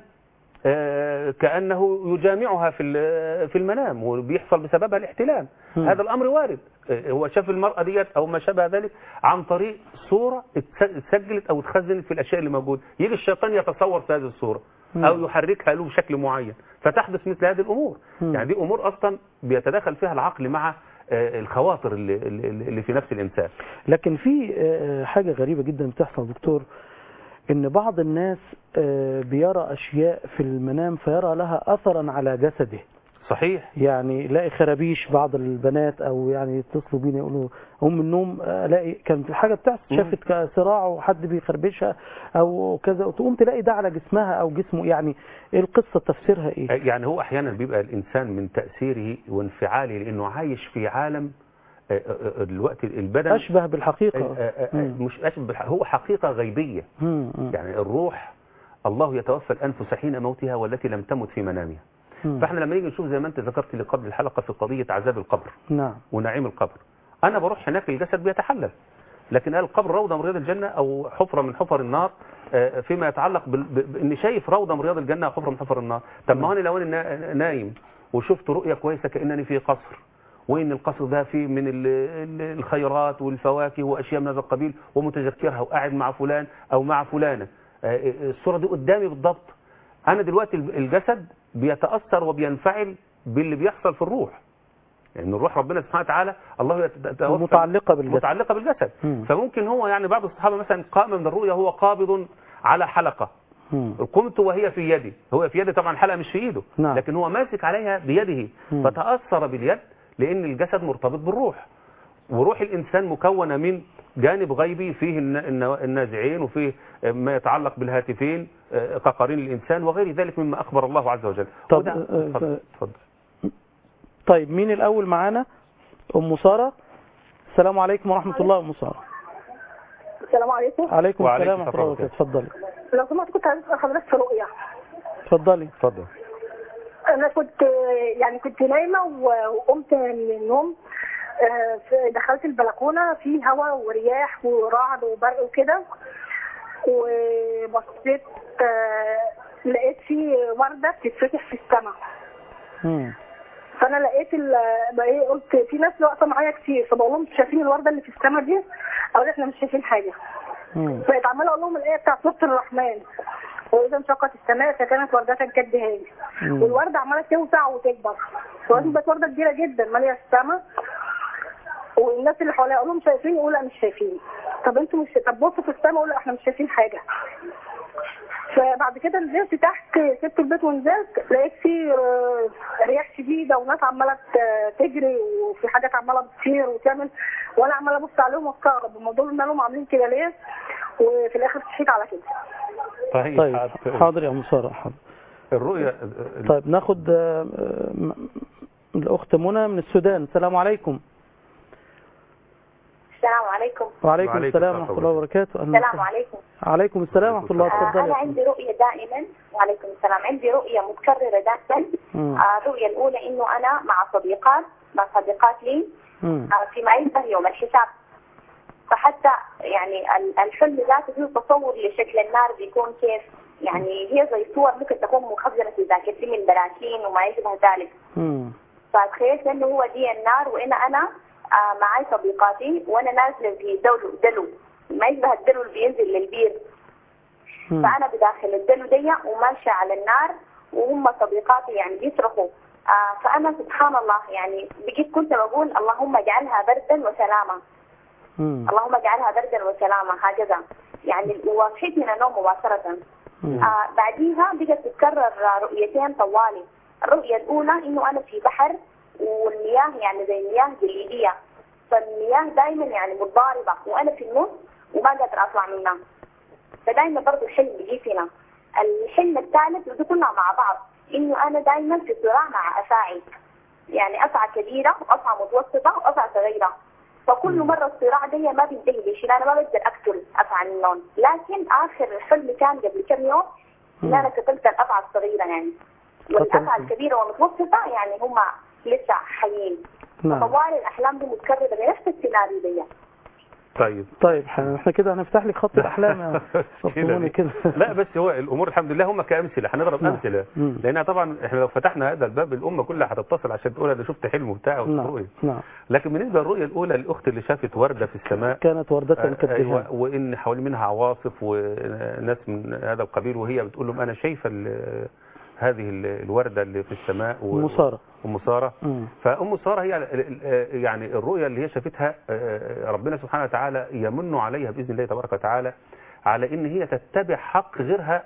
آه، كأنه يجامعها في ال- في المنام وبيحصل بسببها الاحتلام مم. هذا الأمر وارد آه، هو شاف المرأة ديت أو ما شابه ذلك عن طريق صورة اتس- اتسجلت أو اتخزنت في الأشياء اللي موجودة يجي الشيطان يتصور في هذه الصورة مم. أو يحركها له بشكل معين فتحدث مثل هذه الأمور مم. يعني دي أمور أصلا بيتداخل فيها العقل مع آه، الخواطر اللي, اللي اللي في نفس الإنسان لكن في آه، حاجة غريبة جدا بتحصل دكتور ان بعض الناس آه، بيرى اشياء في المنام فيرى لها اثرا على جسده صحيح يعني يلاقي خرابيش بعض البنات او يعني يتصلوا بينا يقولوا هم من النوم آه، الاقي كانت الحاجه بتحصل مم. شافت صراع وحد بيخربشها او كذا تقوم تلاقي ده على جسمها او جسمه يعني ايه القصه تفسيرها ايه؟ يعني هو احيانا بيبقى الانسان من تاثيره وانفعاله لانه عايش في عالم آه، آه، آه، الوقت البدن اشبه آه، بالحقيقه آه، آه، مم. مش اشبه بالح- هو حقيقه غيبيه مم. مم. يعني الروح الله يتوفى الانفس حين موتها والتي لم تمت في منامها مم. فاحنا لما نيجي نشوف زي ما انت ذكرت لي قبل الحلقه في قضيه عذاب القبر نعم ونعيم القبر انا بروح هناك الجسد بيتحلل لكن قال القبر روضه من رياض الجنه او حفره من حفر النار آه، فيما يتعلق بال- ب- باني شايف روضه من رياض الجنه او حفره من حفر النار طب ما هو انا لو انا نا- نايم وشفت رؤيه كويسه كانني في قصر وان القصر ده فيه من ال- ال- الخيرات والفواكه واشياء من هذا القبيل ومتذكرها وقاعد مع فلان او مع فلانه آه، الصوره دي قدامي بالضبط انا دلوقتي الجسد بيتاثر وبينفعل باللي بيحصل في الروح لان يعني الروح ربنا سبحانه وتعالى الله يتوفى متعلقة بالجسد متعلقه بالجسد مم. فممكن هو يعني بعض الصحابه مثلا قام من الرؤيا هو قابض على حلقه مم. قمت وهي في يدي هو في يدي طبعا الحلقه مش في ايده نعم. لكن هو ماسك عليها بيده مم. فتاثر باليد لان الجسد مرتبط بالروح وروح الانسان مكونه من جانب غيبي فيه الن- الن- النازعين وفيه ما يتعلق بالهاتفين آه، كقرين الانسان وغير ذلك مما اخبر الله عز وجل طب، وده- آه، اتفضل اتفضل طيب مين الأول معانا أم سارة السلام عليكم ورحمة الله أم سارة السلام عليكم عليكم وعليكم السلام ورحمة الله السلام. وبركاته اتفضلي لو سمحت كنت عايز اسال حضرتك في رؤيه اتفضلي اتفضل انا كنت يعني كنت نايمه و- وقمت من النوم آه، ف- دخلت البلكونه في هواء ورياح ورعد وبرق وكده وبصيت آه، لقيت في ورده بتتفتح في السماء مم. فانا لقيت ال- بقى ايه قلت في ناس واقفه معايا كتير فبقول لهم شايفين الورده اللي في السماء دي اقول احنا مش شايفين حاجه مم. بقيت عماله اقول لهم الايه بتاع سوره الرحمن واذا انشقت السماء فكانت ورده كالدهان مم. والورده عماله توسع وتكبر وبعدين بقت ورده كبيره جدا ماليه السماء والناس اللي حواليا اقول لهم شايفين يقولوا لا مش شايفين طب انتوا مش طب بصوا في السماء يقولوا احنا مش شايفين حاجه فبعد كده نزلت تحت سبت البيت ونزلت لقيت في آه، رياح شديده وناس عماله ت- تجري وفي حاجات عماله بتطير وتعمل وانا عماله ابص عليهم واستغرب هم دول مالهم عاملين كده ليه وفي الاخر صحيت على كده طيب, طيب حاضر. حاضر يا أم سارة حاضر الرؤيا طيب ناخد آه، آه، م- الأخت منى من السودان السلام عليكم السلام عليكم وعليكم وعليكم السلام السلام ورحمة الله وبركاته أهلا السلام وسهلا. عليكم عليكم السلام ورحمة الله آه، اتفضلي أنا يا عندي رؤية دائما وعليكم السلام عندي رؤية متكررة دائما مم. آه، الرؤية الأولى إنه أنا مع صديقات مع صديقات لي مم. آه، في معرفة يوم الحساب فحتى يعني ال- الحلم ذاته فيه تصور لشكل النار بيكون كيف يعني هي زي صور ممكن تكون مخزنة في ذاكرتي من براكين وما يشبه ذلك مم. فتخيلت انه هو دي النار وانا انا آه معي صديقاتي وانا نازله في دلو دلو ما يشبه الدلو اللي بينزل للبير مم. فانا بداخل الدلو دي وماشيه على النار وهم صديقاتي يعني بيصرخوا آه فانا سبحان الله يعني بقيت كنت بقول اللهم اجعلها بردا وسلاما مم. اللهم اجعلها بردا وسلاما هكذا يعني وصحيت من النوم مباشره مم. آه بعديها بقت تتكرر رؤيتين طوالي الرؤية الأولى إنه أنا في بحر والمياه يعني زي مياه جليدية فالمياه دائما يعني متضاربة وأنا في النص وما قادرة أطلع منها فدائما برضه الحلم بيجي فينا الحلم الثالث ودي كلها مع بعض إنه أنا دائما في صراع مع أفاعي يعني أفعى كبيرة وأفعى متوسطة وأفعى صغيرة فكل مرة الصراع دي ما بينتهي بشيء أنا ما بقدر أقتل أفعى منهم لكن آخر حلم كان قبل كم يوم إن أنا قتلت الأفعى الصغيرة يعني والأفعى الكبيرة والمتوسطة يعني هم لسه حيين نعم فطوال الأحلام دي متكررة بنفس السيناريو دي طيب طيب حنان، احنا كده هنفتح لك خط الأحلام يا أخت كده منى دي. كده لا بس هو الامور الحمد لله هم كامثله هنضرب نعم. امثله مم. لان طبعا احنا لو فتحنا هذا الباب الامه كلها هتتصل عشان تقول انا شفت حلم وبتاع نعم ورؤيه نعم لكن بالنسبه للرؤيه الاولى الاخت اللي شافت ورده في السماء كانت وردة آه، كالدهان أيوة وان حوالي منها عواصف وناس من هذا القبيل وهي بتقول لهم انا شايفه ال- هذه ال- الورده اللي في السماء و- أم سارة. ام ساره مم. فام ساره هي ال- ال- يعني الرؤيه اللي هي شافتها آه، ربنا سبحانه وتعالى يمن عليها باذن الله تبارك وتعالى على ان هي تتبع حق غيرها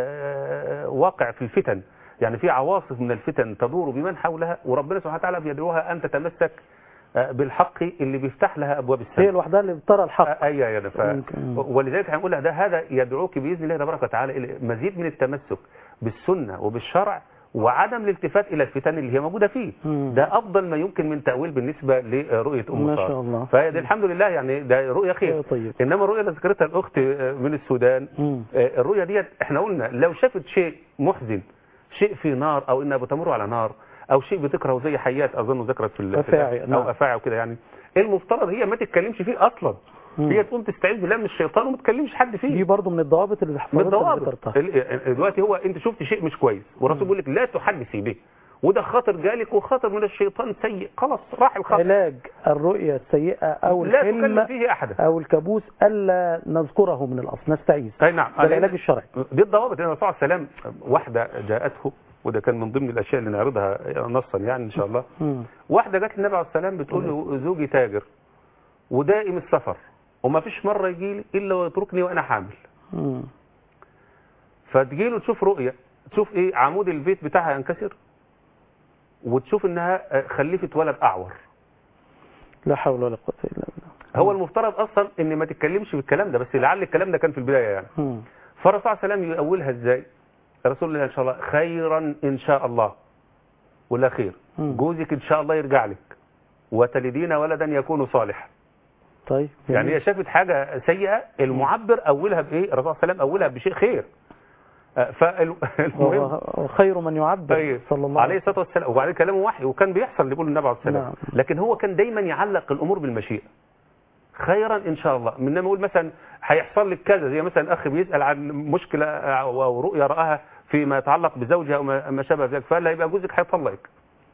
آه، واقع في الفتن يعني في عواصف من الفتن تدور بمن حولها وربنا سبحانه وتعالى بيدعوها ان تتمسك آه، بالحق اللي بيفتح لها ابواب السماء هي لوحدها اللي بترى الحق اي اي ف... ممكن. ولذلك هنقول لها ده هذا يدعوك باذن الله تبارك وتعالى الى مزيد من التمسك بالسنه وبالشرع وعدم الالتفات الى الفتن اللي هي موجوده فيه مم. ده افضل ما يمكن من تاويل بالنسبه لرؤيه ام ما سارة. شاء الله. فده الحمد لله يعني ده رؤيه خير طيب انما الرؤيه اللي ذكرتها الاخت من السودان مم. آه، الرؤيه ديت احنا قلنا لو شافت شيء محزن شيء في نار او انها بتمر على نار او شيء بتكرهه زي حيات اظن ذكرت في ال- في أفاعي، ال- نعم. او افاعي وكده يعني المفترض هي ما تتكلمش فيه اصلا مم. هي تقوم تستعيذ بالله من الشيطان وما تكلمش حد دي فيه برضو من الضوابط اللي من حضرتك الضوابط ذكرتها ال- دلوقتي هو انت شفت شيء مش كويس والرسول بيقول لك لا تحدثي به وده خطر جالك وخطر من الشيطان سيء خلاص راح الخطر علاج الرؤية السيئة أو لا تكلم الحلم فيه احدا أو الكابوس ألا نذكره من الأصل نستعيذ اي نعم ده العلاج الشرعي دي الضوابط ان الرسول صلى الله عليه وسلم واحده جاءته وده كان من ضمن الاشياء اللي نعرضها نصا يعني ان شاء الله مم. واحده جت للنبي عليه السلام بتقول له زوجي تاجر ودائم السفر وما فيش مره يجي لي الا ويتركني وانا حامل مم. فتجي له تشوف رؤيه تشوف ايه عمود البيت بتاعها ينكسر وتشوف انها آه، خلفت ولد اعور لا حول ولا قوة إلا بالله هو المفترض اصلا ان ما تتكلمش بالكلام ده بس لعل الكلام ده كان في البدايه يعني مم. فالرسول صلى الله عليه وسلم يقولها ازاي رسول الله ان شاء الله خيرا ان شاء الله ولا خير مم. جوزك ان شاء الله يرجع لك وتلدين ولدا يكون صالحا طيب يعني هي شافت حاجه سيئه المعبر اولها بايه الرسول صلى الله عليه وسلم اولها بشيء خير فالمهم وهو خير من يعبر طيب صلى الله عليه الصلاه والسلام وبعدين كلامه وحي وكان بيحصل اللي بيقول النبي عليه الصلاه والسلام نعم. لكن هو كان دايما يعلق الامور بالمشيئه خيرا ان شاء الله من لما يقول مثلا هيحصل لك كذا زي مثلا اخ بيسال عن مشكله او رؤيه راها فيما يتعلق بزوجها او ما ما شابه ذلك فقال لها يبقى جوزك هيطلقك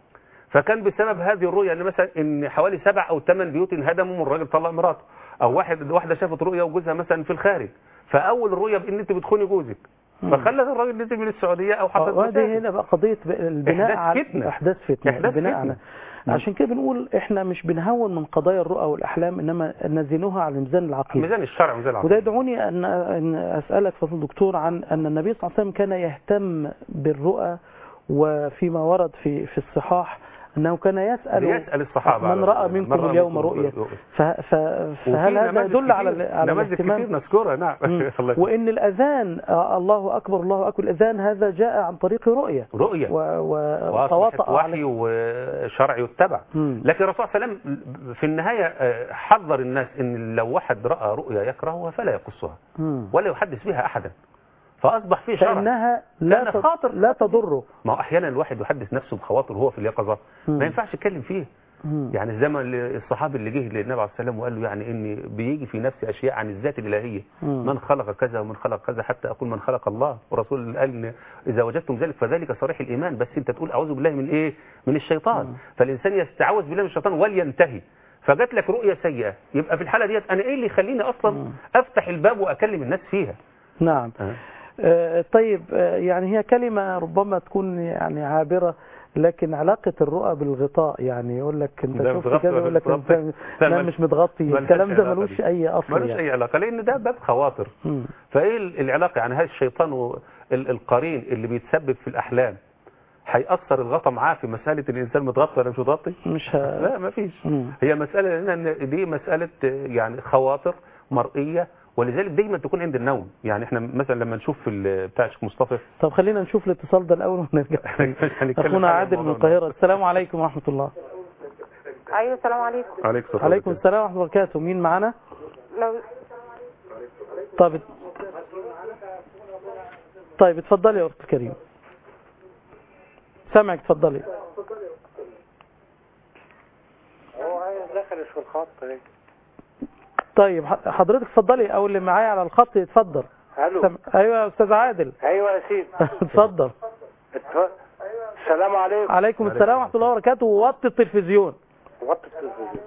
فكان بسبب هذه الرؤيه ان مثلا ان حوالي سبع او ثمان بيوت انهدموا والراجل طلق مراته او واحد واحده شافت رؤيه وجوزها مثلا في الخارج فاول الرؤيه بان انت بتخوني جوزك فخلت الراجل نزل من السعوديه او حصلت وهذه مشاكل. هنا بقى قضية ب- البناء إحداث على فتنة. أحداث فتنة إحداث البناء فتنة. على عشان كده بنقول احنا مش بنهون من قضايا الرؤى والأحلام إنما نزنوها على ميزان العقيدة ميزان الشرع وميزان وده العقل يدعوني أن أن أسألك فضل الدكتور عن أن النبي صلى الله عليه وسلم كان يهتم بالرؤى وفيما ورد في في الصحاح أنه كان يسأل يسأل الصحابة من على- رأى من منكم رأى اليوم منكم رؤية رؤية. ف- ف- فهل وفي هذا نماذج يدل على كتير- على نماذج الاهتمام كتير نذكرها نعم مم. الله يسلمك. وان الاذان آه، الله اكبر الله اكبر الاذان هذا جاء عن طريق رؤيه رؤية و- و- وأصبحت وتواطأ وحي عليه وشرع يتبع مم. لكن الرسول صلى الله عليه وسلم في النهاية آه، حذر الناس ان لو واحد رأى رؤيا يكرهها فلا يقصها مم. ولا يحدث بها أحدا فأصبح فيه شرع فانها لا كان تض- خاطر. لا تضره ما هو أحيانا الواحد يحدث نفسه بخواطر وهو في اليقظة مم. ما ينفعش يتكلم فيه مم. يعني الزمن اللي- الصحابي اللي جه للنبي عليه السلام وقال له يعني اني بيجي في نفسي اشياء عن الذات الالهيه مم. من خلق كذا ومن خلق كذا حتى اقول من خلق الله والرسول قال إن اذا وجدتم ذلك فذلك صريح الايمان بس انت تقول اعوذ بالله من ايه من الشيطان فالانسان يستعوذ بالله من الشيطان ولينتهي فجات لك رؤيه سيئه يبقى في الحاله ديت انا ايه اللي يخليني اصلا افتح الباب واكلم الناس فيها نعم آه، طيب آه، يعني هي كلمة ربما تكون يعني عابرة لكن علاقة الرؤى بالغطاء يعني يقول لك انت ده شفت متغطي كذا ولا يقول لك مش انت متغطي؟ لا لا، مش متغطي ملوش الكلام أي ده علاقة ملوش دي. اي اصل ملوش يعني اي علاقه لان ده باب خواطر مم. فايه العلاقه يعني هذا الشيطان و- ال- القرين اللي بيتسبب في الاحلام هيأثر الغطا معاه في مسألة الإنسان متغطى ولا مش متغطي؟ مش ه... لا ما فيش مم. هي مسألة لأن دي مسألة يعني خواطر مرئية ولذلك دايما تكون عند النوم يعني احنا مثلا لما نشوف في ال- بتاع الشيخ مصطفى طب خلينا نشوف الاتصال ده الاول ونرجع هنتكلم اخونا عن عادل من الموضوع ده. القاهرة السلام عليكم ورحمة الله ايوه السلام عليكم عليكم السلام عليكم السلام ورحمة الله وبركاته مين معانا لو طيب طيب اتفضلي يا اخت الكريم سامعك اتفضلي هو عايز دخل في الخط ليه؟ طيب ح- حضرتك اتفضلي او اللي معايا على الخط اتفضل الو سم... ايوه يا استاذ عادل ايوه يا سيدي اتفضل اتف- السلام عليكم عليكم السلام ورحمه الله وبركاته ووطي التلفزيون وطي التلفزيون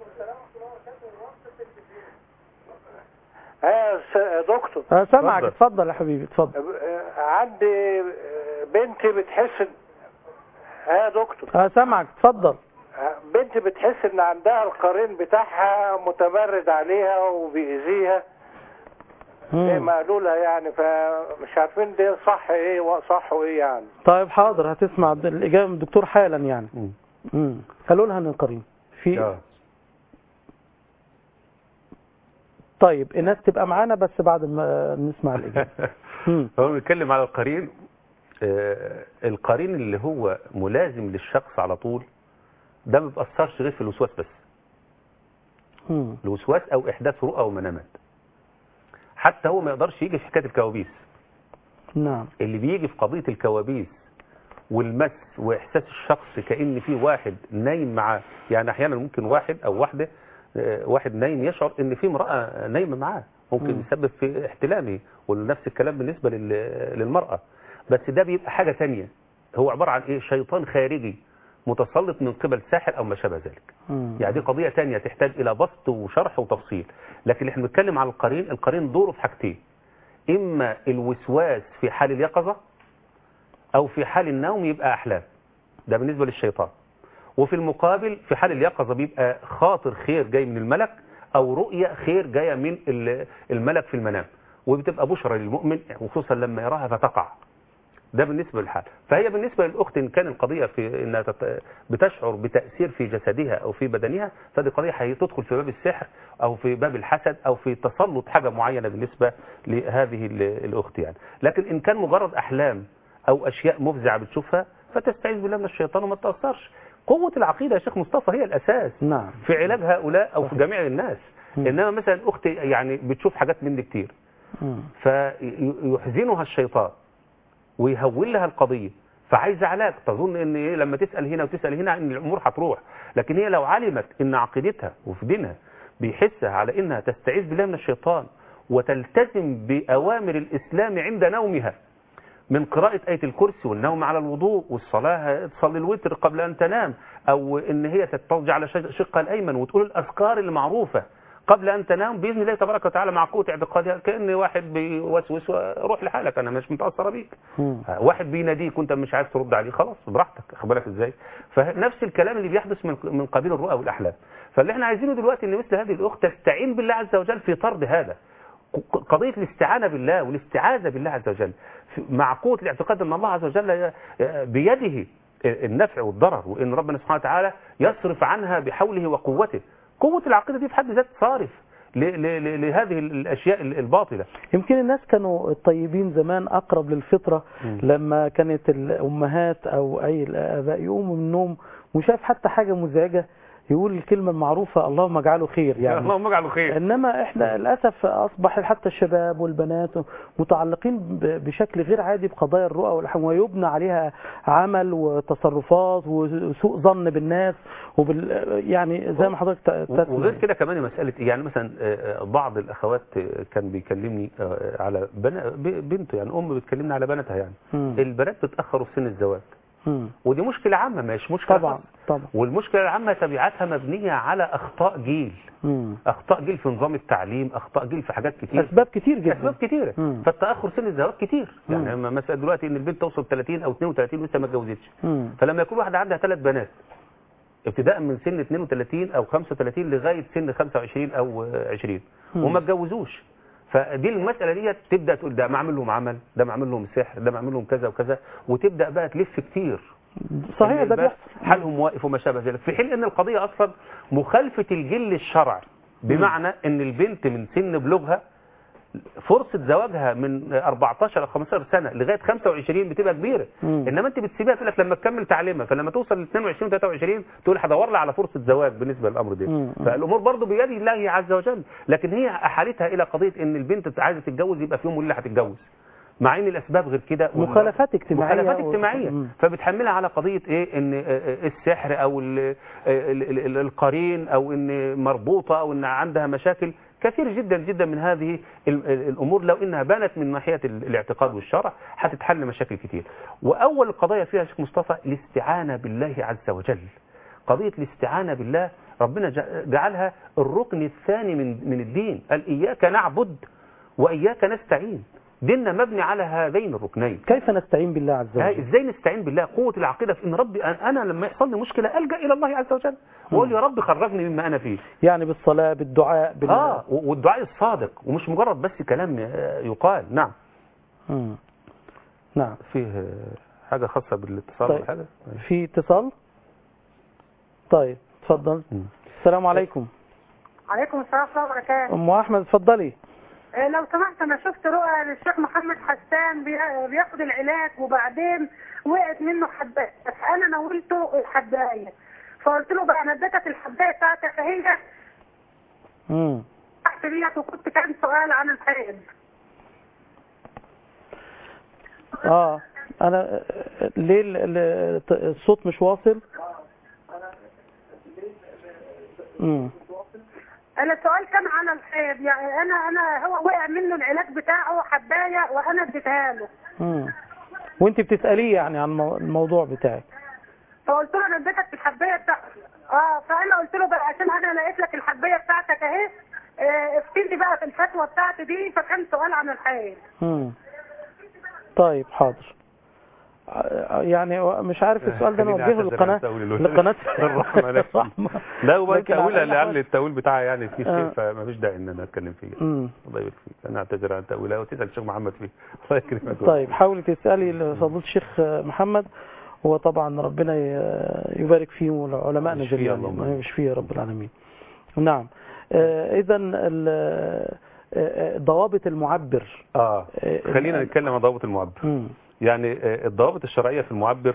ايه يا س- يا دكتور أه، سامعك اتفضل. اتفضل يا حبيبي اتفضل آه، عندي آه، بنتي بتحس إن- ايه يا دكتور أه، سامعك اتفضل آه، بنتي بتحس ان عندها القرين بتاعها متمرد عليها وبيأذيها زي مم. ما قالوا لها يعني فمش عارفين ده صح ايه وصح وايه يعني طيب حاضر هتسمع د- الاجابه من الدكتور حالا يعني مم. مم. قالوا لها ان قرين في آه. طيب الناس تبقى معانا بس بعد ما نسمع الاجابه مم. هو بيتكلم على القرين آه، القرين اللي هو ملازم للشخص على طول ده ما بيأثرش غير في الوسواس بس مم. الوسواس او احداث رؤى ومنامات حتى هو ما يقدرش يجي في حكايه الكوابيس نعم اللي بيجي في قضيه الكوابيس والمس واحساس الشخص كان في واحد نايم معاه يعني احيانا ممكن واحد او واحده آه، واحد نايم يشعر ان في امراه نايمه معاه ممكن مم. يسبب في احتلامه ونفس الكلام بالنسبه لل- للمراه بس ده بيبقى حاجه تانية هو عباره عن ايه شيطان خارجي متسلط من قبل ساحر او ما شابه ذلك مم. يعني دي قضية تانية تحتاج إلى بسط وشرح وتفصيل لكن احنا بنتكلم على القرين القرين دوره في حاجتين إما الوسواس في حال اليقظة او في حال النوم يبقى احلام ده بالنسبه للشيطان وفي المقابل في حال اليقظه بيبقى خاطر خير جاي من الملك او رؤيه خير جايه من ال- الملك في المنام وبتبقى بشرى للمؤمن وخصوصا لما يراها فتقع ده بالنسبة للحال فهي بالنسبة للأخت إن كان القضية في إنها تت- بتشعر بتأثير في جسدها أو في بدنها فدي قضية هتدخل في باب السحر أو في باب الحسد أو في تسلط حاجة معينة بالنسبة لهذه ال- الأخت يعني لكن إن كان مجرد أحلام أو أشياء مفزعة بتشوفها فتستعيذ بالله من الشيطان وما تأثرش قوة العقيدة يا شيخ مصطفى هي الأساس نعم في علاج هؤلاء أو في صحيح. جميع الناس مم. إنما مثلا أخت يعني بتشوف حاجات من دي كتير مم. فيحزنها الشيطان ويهول لها القضية فعايزة علاج تظن ان ايه لما تسأل هنا وتسأل هنا ان الامور هتروح لكن هي لو علمت ان عقيدتها وفي دينها بيحسها على انها تستعيذ بالله من الشيطان وتلتزم بأوامر الإسلام عند نومها من قراءة آية الكرسي والنوم على الوضوء والصلاة تصلي الوتر قبل أن تنام أو إن هي تتوجه على شق- شقها الأيمن وتقول الأذكار المعروفة قبل أن تنام بإذن الله تبارك وتعالى مع قوة اعتقادها كأن واحد بيوسوس روح لحالك أنا مش متأثرة بيك مم. واحد بيناديك وانت مش عايز ترد عليه خلاص براحتك خد بالك ازاي فنفس الكلام اللي بيحدث من من قبيل الرؤى والاحلام فاللي احنا عايزينه دلوقتي ان مثل هذه الاخت تستعين بالله عز وجل في طرد هذا ق- قضيه الاستعانه بالله والاستعاذه بالله عز وجل في- مع قوه الاعتقاد ان الله عز وجل ي- بيده النفع والضرر وان ربنا سبحانه وتعالى يصرف عنها بحوله وقوته قوه العقيده دي في حد ذات صارف ل- ل- ل- لهذه الاشياء الباطله يمكن الناس كانوا الطيبين زمان أقرب للفطرة مم. لما كانت الأمهات أو أي الآباء يقوموا من النوم وشاف حتى حاجة مزعجة يقول الكلمة المعروفة اللهم اجعله خير يعني اللهم اجعله خير انما احنا للاسف اصبح حتى الشباب والبنات متعلقين ب- بشكل غير عادي بقضايا الرؤى والاحلام ويبنى عليها عمل وتصرفات وسوء ظن بالناس وبال يعني زي ما حضرتك ت- تسمع وغير كده كمان مسألة يعني مثلا آه، آه، بعض الأخوات آه، كان بيكلمني آه، على بنا- ب- بنته يعني أم بتكلمني على بناتها يعني مم. البنات بتأخروا في سن الزواج مم. ودي مشكلة عامة مش مشكلة طبعا خاصة. طبعا والمشكلة العامة تبعاتها مبنية على أخطاء جيل مم. أخطاء جيل في نظام التعليم أخطاء جيل في حاجات كتير اسباب كتير أسباب جدا كتيرة مم. فالتأخر سن الزواج كتير يعني مم. لما مثلا دلوقتي إن البنت توصل 30 أو 32 ولسه ما اتجوزتش مم. فلما يكون واحدة عندها ثلاث بنات ابتداء من سن 32 او 35 لغايه سن 25 او 20 مم. وما اتجوزوش فدي المساله دي تبدا تقول ده معمل لهم عمل ده معمل لهم سحر ده معمل لهم كذا وكذا وتبدا بقى تلف كتير صحيح إن ده البس بيحصل حالهم واقف وما شابه ذلك في حين ان القضيه اصلا مخالفه الجيل للشرع بمعنى ان البنت من سن بلوغها فرصة زواجها من 14 أو 15 سنة لغاية 25 بتبقى كبيرة مم. إنما أنت بتسيبها تقول لك لما تكمل تعليمها فلما توصل ل 22 23 تقول هدور لها على فرصة زواج بالنسبة للأمر ده مم. فالأمور برضه بيد الله عز وجل لكن هي أحالتها إلى قضية إن البنت عايزة تتجوز يبقى في يوم وليلة هتتجوز مع ان الاسباب غير كده وال- مخالفات اجتماعية مخالفات و- اجتماعيه مم. فبتحملها على قضيه ايه ان آه، آه، السحر او ال- آه، ال- ال- القرين او ان مربوطه او ان عندها مشاكل كثير جدا جدا من هذه ال- ال- الامور لو انها بانت من ناحيه ال- الاعتقاد والشرع هتتحل مشاكل كتير واول القضايا فيها يا شيخ مصطفى الاستعانه بالله عز وجل قضيه الاستعانه بالله ربنا جع- جعلها الركن الثاني من من الدين قال اياك نعبد واياك نستعين ديننا مبني على هذين الركنين كيف نستعين بالله عز ها، وجل ازاي نستعين بالله قوه العقيده في ان ربي أنا- انا لما يحصل لي مشكله الجا الى الله عز وجل واقول يا رب خرجني مما انا فيه يعني بالصلاة بالدعاء بال... اه و- والدعاء الصادق ومش مجرد بس كلام آه، يقال نعم مم. نعم فيه آه، حاجه خاصه بالاتصال طيب. ولا حاجه في اتصال طيب اتفضل مم. السلام عليكم عليكم السلام ورحمة الله وبركاته ام احمد اتفضلي آه، لو سمحت انا شفت رؤى للشيخ محمد حسان بي- بياخد العلاج وبعدين وقعت منه حبايه بس انا ناولته الحبايه فقلت له بقى انا اديتك الحبايه بتاعتك اهي امم تحت ديت وكنت كان سؤال عن الحيض اه انا ليه ال- ال- الصوت مش واصل امم انا السؤال كان عن الحيض يعني انا انا هو وقع منه العلاج بتاعه حبايه وانا اديتها له امم وانت بتساليه يعني عن المو- الموضوع بتاعك فقلت له انا اديتك الحبايه بتاعتك اه فانا قلت له بقى عشان انا لقيت لك الحبايه بتاعتك اهي آه، افتني بقى في الفتوى بتاعتي دي فكان سؤال عن الحيض امم طيب حاضر يعني مش عارف السؤال ده خليني نوجهه أعتذر عن للقناة التأويل الأولى. لقناة الرحمة لك. الرحمة لا هو لكن التأويل على لعل الأقل- التأويل بتاعها يعني في آه. شيء فما فيش داعي ان انا اتكلم فيه مم. الله يبارك فيك انا اعتذر عن تأويلها وتسأل الشيخ محمد فيه الله يكرمك طيب حاولي تسألي لفضيلة الشيخ محمد وطبعا ربنا ي- يبارك فيه وعلمائنا يشفيه جميعا اللهم آمين. يشفيه يا رب العالمين نعم اذا ضوابط المعبر اه آه، خلينا ال- نتكلم عن ضوابط المعبر مم. يعني آه، الضوابط الشرعية في المعبر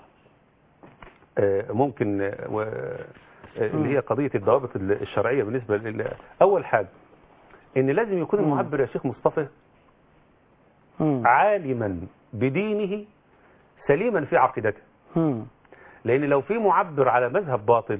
آه، ممكن آه، و- آه، اللي هي قضية الضوابط ال- الشرعية بالنسبة لل- أول حاجة إن لازم يكون مم. المعبر يا شيخ مصطفى مم. عالما بدينه سليما في عقيدته مم. لأن لو في معبر على مذهب باطل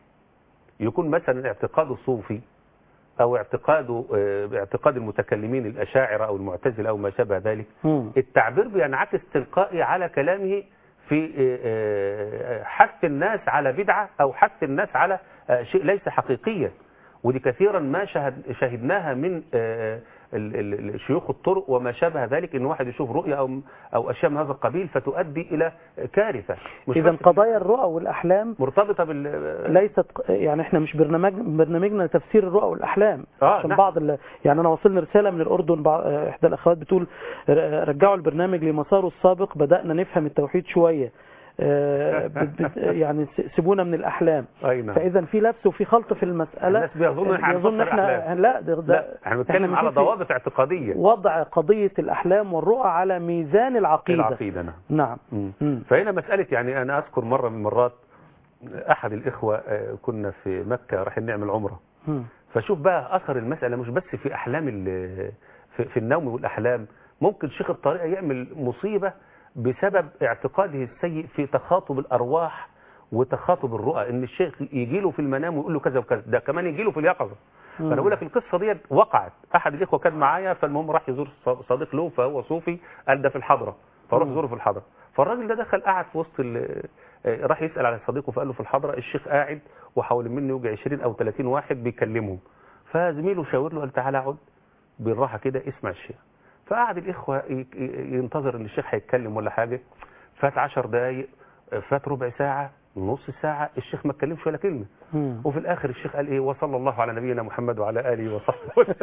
يكون مثلا اعتقاده صوفي أو اعتقاده آه، اعتقاد المتكلمين الأشاعرة أو المعتزلة أو ما شابه ذلك مم. التعبير بينعكس تلقائي على كلامه في آه، آه، حث الناس على بدعة أو حث الناس على آه، شيء ليس حقيقيا ودي كثيرا ما شهد شهدناها من آه، ال- ال- ال- شيوخ الطرق وما شابه ذلك ان واحد يشوف رؤية او او اشياء من هذا القبيل فتؤدي الى كارثة مش اذا بس قضايا الرؤى والاحلام مرتبطة بال ليست يعني احنا مش برنامج برنامجنا لتفسير الرؤى والاحلام آه، عشان نعم. بعض ال... يعني انا وصلني رساله من الاردن بعض... آه، احدى الاخوات بتقول ر- رجعوا البرنامج لمساره السابق بدانا نفهم التوحيد شويه آه، بت... بت... يعني س- سيبونا من الاحلام اي نعم فاذا في لبس وفي خلط في المساله الناس بيظنوا احنا بيظن هنفسر احنا الأحلام. لا ده, ده لا احنا بنتكلم على بنشوف ضوابط اعتقادية وضع قضيه الاحلام والرؤى على ميزان العقيده العقيدة نعم نعم مم. مم. فهنا مسألة يعني أنا أذكر مرة من المرات أحد الإخوة آه، كنا في مكة رايحين نعمل عمرة مم. فشوف بقى أثر المسألة مش بس في أحلام ال- في, في النوم والأحلام ممكن شيخ الطريقة يعمل مصيبة بسبب اعتقاده السيء في تخاطب الأرواح وتخاطب الرؤى إن الشيخ يجي له في المنام ويقول له كذا وكذا ده كمان يجي له في اليقظة مم. فانا بقول لك القصه ديت وقعت احد الاخوه كان معايا فالمهم راح يزور ص- صديق له فهو صوفي قال ده في الحضره فراح مم. يزوره في الحضره فالراجل ده دخل قعد في وسط ال- آه، راح يسال على صديقه فقال له في الحضره الشيخ قاعد وحوالين منه يجي 20 او 30 واحد بيكلمهم فزميله شاور له قال تعالى اقعد بالراحه كده اسمع الشيخ فقعد الاخوه ي- ي- ينتظر ان الشيخ هيتكلم ولا حاجه فات 10 دقائق فات ربع ساعه نص ساعه الشيخ ما اتكلمش ولا كلمه مم. وفي الاخر الشيخ قال ايه وصلى الله على نبينا محمد وعلى اله وصحبه وسلم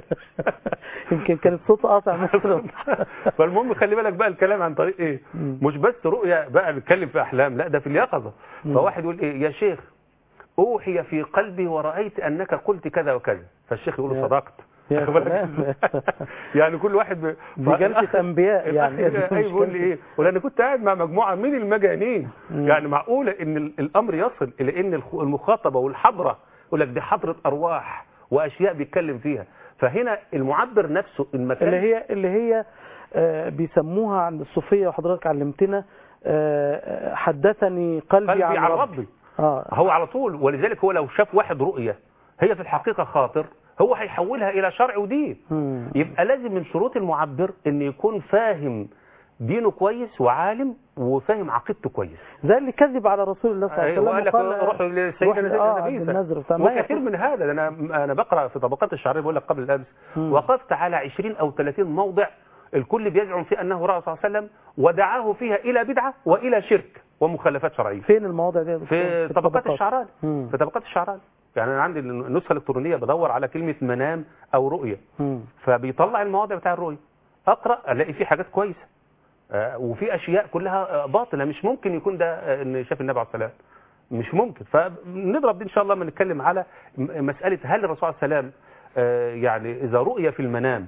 يمكن كانت صوت قاطع مثلا فالمهم خلي بالك بقى الكلام عن طريق ايه مم. مش بس رؤيا بقى بيتكلم في احلام لا ده في اليقظه مم. فواحد يقول ايه يا شيخ اوحي في قلبي ورايت انك قلت كذا وكذا فالشيخ يقول له يا- صدقت يا واخد بالك؟ سلام. يعني كل واحد ب... دي جلسة أنبياء يعني الأخ ايه بيقول لي ايه ولان كنت قاعد مع مجموعه من المجانين مم. يعني معقوله ان ال- الامر يصل الى ان الخ- المخاطبه والحضره يقول لك دي حضره ارواح واشياء بيتكلم فيها فهنا المعبر نفسه المكان اللي هي اللي هي آه، بيسموها عند الصوفية وحضرتك علمتنا آه، آه، حدثني قلبي, قلبي عن عن ربي ربي اه هو على طول ولذلك هو لو شاف واحد رؤية هي في الحقيقة خاطر هو هيحولها إلى شرع ودين مم. يبقى لازم من شروط المعبر ان يكون فاهم دينه كويس وعالم وفاهم عقيدته كويس زي اللي كذب على رسول الله صلى الله عليه وسلم وقال لك وقال- روحوا لسيدنا روح- آه، زيد عبد النبي النذر بتاع- ما وكثير يخص- من هذا ده انا انا بقرا في طبقات الشعريه بقول لك قبل الامس مم. وقفت على 20 او 30 موضع الكل بيزعم في انه راى صلى الله عليه وسلم ودعاه فيها الى بدعه والى شرك ومخالفات شرعيه فين المواضع دي يا دكتور؟ في طبقات الشعراني مم. في طبقات الشعراني يعني انا عندي النسخه الالكترونيه بدور على كلمه منام او رؤيه مم. فبيطلع المواضع بتاع الرؤيه اقرا الاقي فيه حاجات كويسه آه، وفي اشياء كلها آه، باطله مش ممكن يكون ده آه، ان شاف النبي عليه الصلاه والسلام مش ممكن فنضرب دي ان شاء الله لما نتكلم على م- مساله هل الرسول عليه السلام آه، يعني اذا رؤي في المنام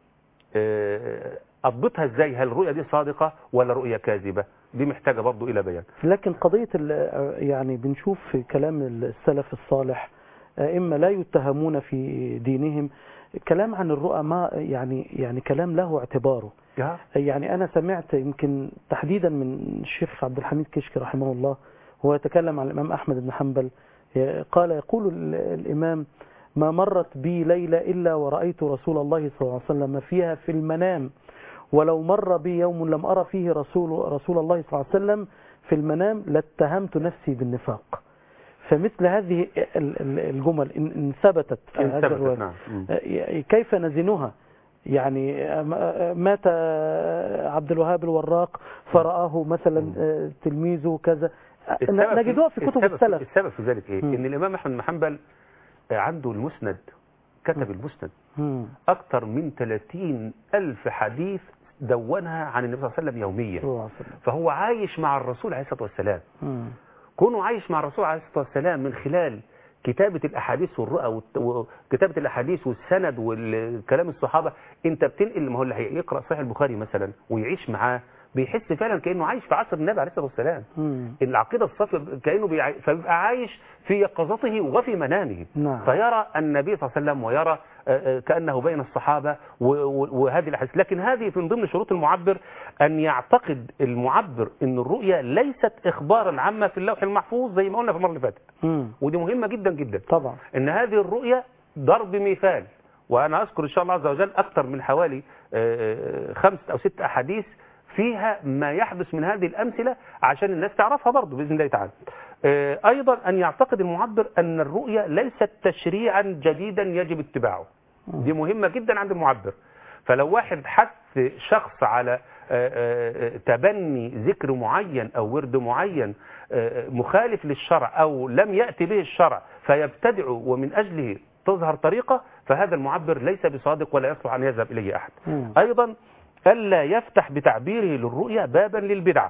آه، اضبطها ازاي هل الرؤيه دي صادقه ولا رؤيه كاذبه دي محتاجه برضو الى بيان لكن قضية ال- يعني بنشوف في كلام السلف الصالح إما لا يتهمون في دينهم كلام عن الرؤى ما يعني يعني كلام له اعتباره يا يعني أنا سمعت يمكن تحديدا من الشيخ عبد الحميد كشك رحمه الله هو يتكلم عن الإمام أحمد بن حنبل قال يقول ال- الإمام ما مرت بي ليلة إلا ورأيت رسول الله صلى الله عليه وسلم فيها في المنام ولو مر بي يوم لم أرى فيه رسول, رسول الله صلى الله عليه وسلم في المنام لاتهمت نفسي بالنفاق فمثل هذه ال- ال- الجمل إن إن ثبتت إن هذا ثبتت، الرواية، نعم. مم. آه، كيف نزنها يعني آه، آه، مات آه، عبد الوهاب الوراق فرآه مثلا آه، تلميذه كذا آه، السبب نجدوها في كتب السبب السلف السبب في ذلك ايه مم. ان الامام احمد بن حنبل آه، عنده المسند كتب المسند مم. اكثر من 30 الف حديث دونها عن النبي صلى الله عليه وسلم يوميا صلى الله عليه وسلم. فهو عايش مع الرسول عليه الصلاه والسلام مم. كونه عايش مع الرسول عليه الصلاه والسلام من خلال كتابة الأحاديث والرؤى والت- وكتابة الأحاديث والسند والكلام الصحابة أنت بتنقل ما هو اللي هيقرأ صحيح البخاري مثلا ويعيش معاه بيحس فعلا كأنه عايش في عصر النبي عليه الصلاة والسلام مم. العقيدة الصافية كأنه بيع... فبيبقى عايش في يقظته وفي منامه نعم. فيرى النبي صلى الله عليه وسلم ويرى آه، آه، كأنه بين الصحابة و... و... وهذه الأحاديث لكن هذه من ضمن شروط المعبر أن يعتقد المعبر أن الرؤيا ليست إخبارا عامة في اللوح المحفوظ زي ما قلنا في المرة اللي فاتت مم. ودي مهمة جدا جدا طبعا ان هذه الرؤية ضرب مثال وانا اذكر ان شاء الله عز وجل اكثر من حوالي آه، خمس او ست احاديث فيها ما يحدث من هذه الامثلة عشان الناس تعرفها برضه باذن الله تعالى آه، ايضا ان يعتقد المعبر ان الرؤية ليست تشريعا جديدا يجب اتباعه دي مهمة جدا عند المعبر فلو واحد حث شخص على آه، آه، آه، تبني ذكر معين او ورد معين آه، مخالف للشرع او لم يأتي به الشرع فيبتدع ومن اجله تظهر طريقة فهذا المعبر ليس بصادق ولا يصلح ان يذهب اليه احد مم. ايضا الا يفتح بتعبيره للرؤيا بابا للبدعة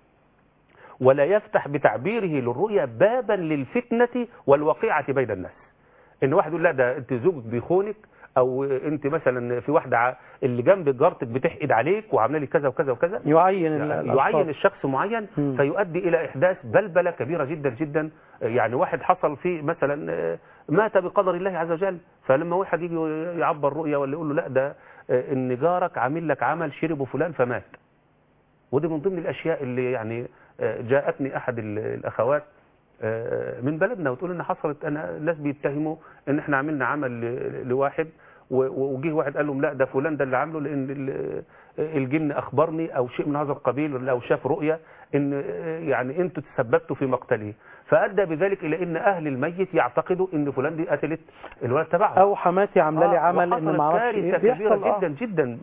ولا يفتح بتعبيره للرؤيا بابا للفتنة والوقيعة بين الناس ان واحد يقول لا ده انت زوجك بيخونك او انت مثلا في واحده ع- اللي جنبك جارتك بتحقد عليك وعامله لك كذا وكذا وكذا يعين ال- يعني الأشخاص. يعين الشخص معين مم. فيؤدي الى احداث بلبله كبيره جدا جدا يعني واحد حصل فيه مثلا آه، مات بقدر الله عز وجل فلما واحد يجي يعبر رؤيا ولا يقول له لا ده آه، ان جارك عامل لك عمل شربه فلان فمات ودي من ضمن الاشياء اللي يعني آه، جاءتني احد ال- الاخوات آه، من بلدنا وتقول ان حصلت انا ناس بيتهموا ان احنا عملنا عمل ل- لواحد و- و- وجه واحد قال لهم لا ده فلان ده اللي عامله لان ال- الجن اخبرني او شيء من هذا القبيل او شاف رؤيا ان آه، يعني انتوا تسببتوا في مقتله فادى بذلك الى ان اهل الميت يعتقدوا ان فلان دي قتلت الولد تبعه او حماتي عامله لي آه، عمل ان وحصلت ما اعرفش ايه كارثة كبيرة بيحصل آه. جدا جدا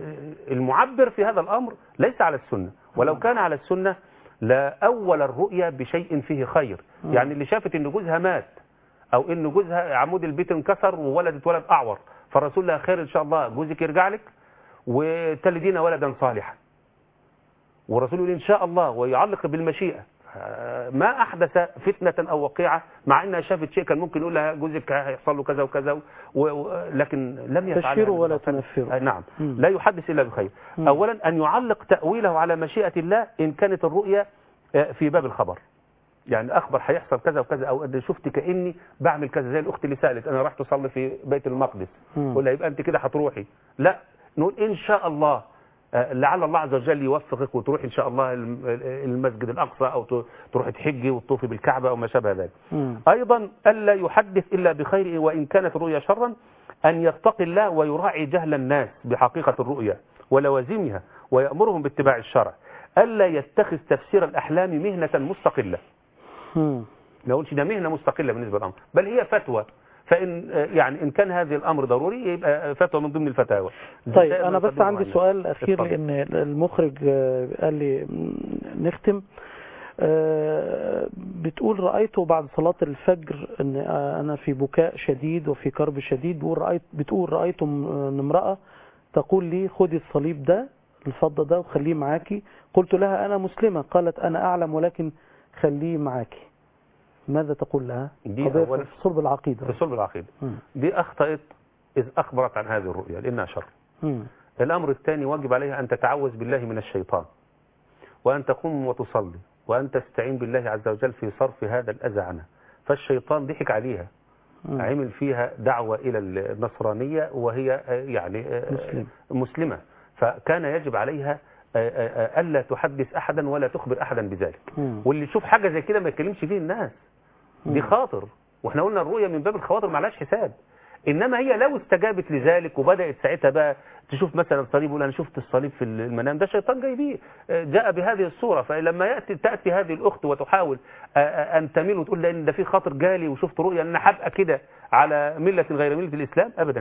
المعبر في هذا الأمر ليس على السنة ولو كان على السنة لا أول الرؤيا بشيء فيه خير مم. يعني اللي شافت إن جوزها مات أو إن جوزها عمود البيت انكسر وولدت ولد أعور فالرسول لها خير إن شاء الله جوزك يرجع لك وتلدين ولدا صالحا والرسول يقول إن شاء الله ويعلق بالمشيئة آه، ما أحدث فتنة أو وقيعة مع إنها شافت شيء كان ممكن يقول لها جوزك هيحصل له كذا وكذا و... و... لكن لم يفعل بشروا ولا تنفروا. نعم مم. لا يحدث إلا بخير مم. أولا أن يعلق تأويله على مشيئة الله إن كانت الرؤيا آه، في باب الخبر يعني أخبر هيحصل كذا وكذا أو أنا شفت كأني بعمل كذا زي الأخت اللي سألت أنا رحت أصلي في بيت المقدس مم. ولا يبقى أنت كده هتروحي لا نقول إن شاء الله آه، لعل الله عز وجل يوفقك وتروح إن شاء الله الم- المسجد الأقصى أو ت- تروح تحجي وتطوفي بالكعبة أو ما شابه ذلك مم. أيضا ألا يحدث إلا بخير وإن كانت الرؤيا شرا أن يتقي الله ويراعي جهل الناس بحقيقة الرؤيا ولوازمها ويأمرهم باتباع الشرع ألا يتخذ تفسير الأحلام مهنة مستقلة مم. ما أقولش ده مهنة مستقلة بالنسبة للأمر بل هي فتوى فإن يعني إن كان هذا الأمر ضروري يبقى فتوى من ضمن الفتاوى طيب دائما انا بس قدموا عندي معنا. سؤال اخير اتفضل. لان المخرج آه، قال لي م، نختم آه، بتقول رأيته بعد صلاة الفجر ان آه، انا في بكاء شديد وفي كرب شديد بتقول رأيت بتقول رأيت م- آه، امرأة تقول لي خدي الصليب ده الفضة ده وخليه معاكي قلت لها انا مسلمة قالت انا اعلم ولكن خليه معاكي ماذا تقول لها دي قضية أولا في صلب العقيدة في صلب العقيدة مم. دي أخطأت إذ أخبرت عن هذه الرؤيا لأنها شر مم. الأمر الثاني واجب عليها أن تتعوذ بالله من الشيطان وأن تقوم وتصلي وأن تستعين بالله عز وجل في صرف هذا الأذى عنها فالشيطان ضحك عليها مم. عمل فيها دعوة إلى النصرانية وهي آه، يعني آه، مسلم. مسلمة فكان يجب عليها آه، آه، آه، ألا تحدث أحدا ولا تخبر أحدا بذلك مم. واللي يشوف حاجة زي كده ما يتكلمش فيه الناس دي مم. خاطر واحنا قلنا الرؤية من باب الخواطر معلاش حساب انما هي لو استجابت لذلك وبدات ساعتها بقى تشوف مثلا صليب يقول انا شفت الصليب في المنام ده شيطان جاي بيه آه، جاء بهذه الصوره فلما ياتي تاتي هذه الاخت وتحاول آه، آه، ان تميل وتقول لان ده في خاطر جالي وشفت رؤيا ان انا هبقى كده على مله غير مله الاسلام ابدا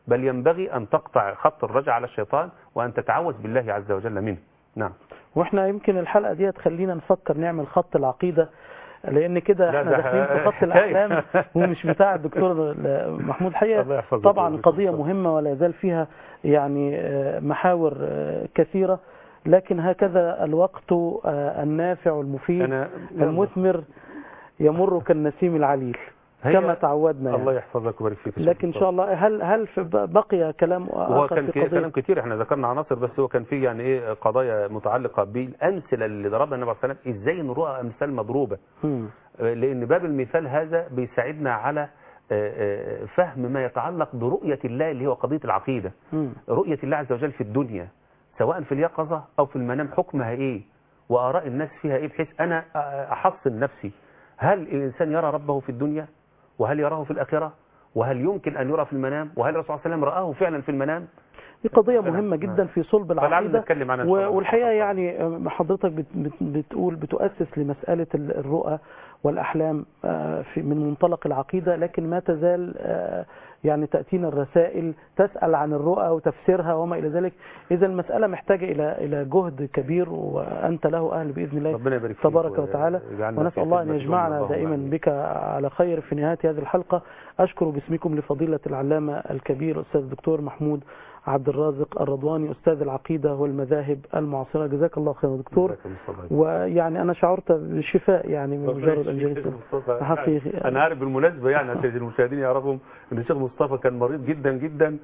بل ينبغي أن تقطع خط الرجع على الشيطان وأن تتعوذ بالله عز وجل منه نعم واحنا يمكن الحلقة دي تخلينا نفكر نعمل خط العقيدة لان كده لا احنا ده داخلين في خط حكاية. الاحلام ومش بتاع الدكتور محمود الله حقيقة يحفظك طبعا ويبارك قضية فيك. مهمة ولا يزال فيها يعني آه، محاور آه، كثيرة لكن هكذا الوقت آه، النافع والمفيد أنا المثمر يمر كالنسيم العليل هي- كما تعودنا الله يعني. يحفظك ويبارك فيك لكن ان شاء الله هل هل في بقي كلام هو اخر كان في في قضية كلام كتير احنا ذكرنا عناصر بس هو كان في يعني ايه قضايا متعلقه بالامثله اللي ضربها النبي صلى الله عليه وسلم ازاي نروها امثال مضروبه مم. لان باب المثال هذا بيساعدنا على آه، آه، فهم ما يتعلق برؤيه الله اللي هو قضيه العقيده مم. رؤيه الله عز وجل في الدنيا سواء في اليقظه او في المنام حكمها ايه واراء الناس فيها ايه بحيث انا آه، احصن نفسي هل الانسان يرى ربه في الدنيا وهل يراه في الاخره وهل يمكن ان يرى في المنام وهل الرسول صلى الله عليه وسلم راه فعلا في المنام دي قضية فعلا. مهمة جدا في صلب فلعل العقيدة نتكلم عنها إن شاء و- الله. والحقيقة يعني آه، حضرتك بت- بت- بتقول بتؤسس لمسألة ال- الرؤى والأحلام آه، في من منطلق العقيدة لكن ما تزال آه، يعني تأتينا الرسائل تسأل عن الرؤى وتفسيرها وما إلى ذلك إذا المسألة محتاجة إلى إلى جهد كبير وأنت له أهل بإذن الله ربنا يبارك فيك تبارك وتعالى ويجعلنا ونسأل في الله أن خدمتكم. يجمعنا اللهم دائما آمين. بك على خير في نهاية هذه الحلقة أشكر باسمكم لفضيلة العلامة الكبير أستاذ الدكتور محمود عبد الرازق الرضواني أستاذ العقيدة والمذاهب المعاصرة جزاك الله خير يا دكتور جزاكم الله خير. ويعني أنا شعرت بالشفاء يعني من مجرد أن جلست مصطفى. حقيقي. انا عارف بالمناسبه يعني عشان المشاهدين يعرفوا ان الشيخ مصطفى كان مريض جدا جدا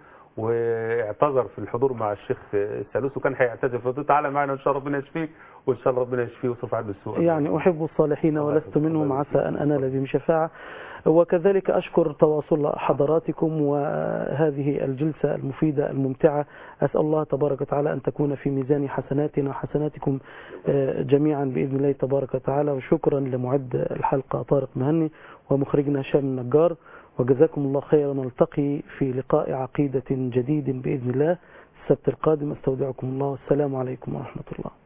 واعتذر في الحضور مع الشيخ سالوس وكان هيعتذر فقلت له تعالى معنا ان شاء الله ربنا يشفيك وان شاء الله ربنا يشفيه ويصرف عنه السوء يعني أحب الصالحين الله ولست يحفظك. منهم الله عسى يحفظك. أن أنال بهم شفاعة وكذلك أشكر تواصل حضراتكم وهذه الجلسة المفيدة الممتعة أسأل الله تبارك وتعالى أن تكون في ميزان حسناتنا وحسناتكم آه، جميعا بإذن الله تبارك وتعالى وشكرا لمعد الحلقة طارق مهني ومخرجنا هشام النجار وجزاكم الله خيرا نلتقي في لقاء عقيدة جديد بإذن الله السبت القادم استودعكم الله والسلام عليكم ورحمة الله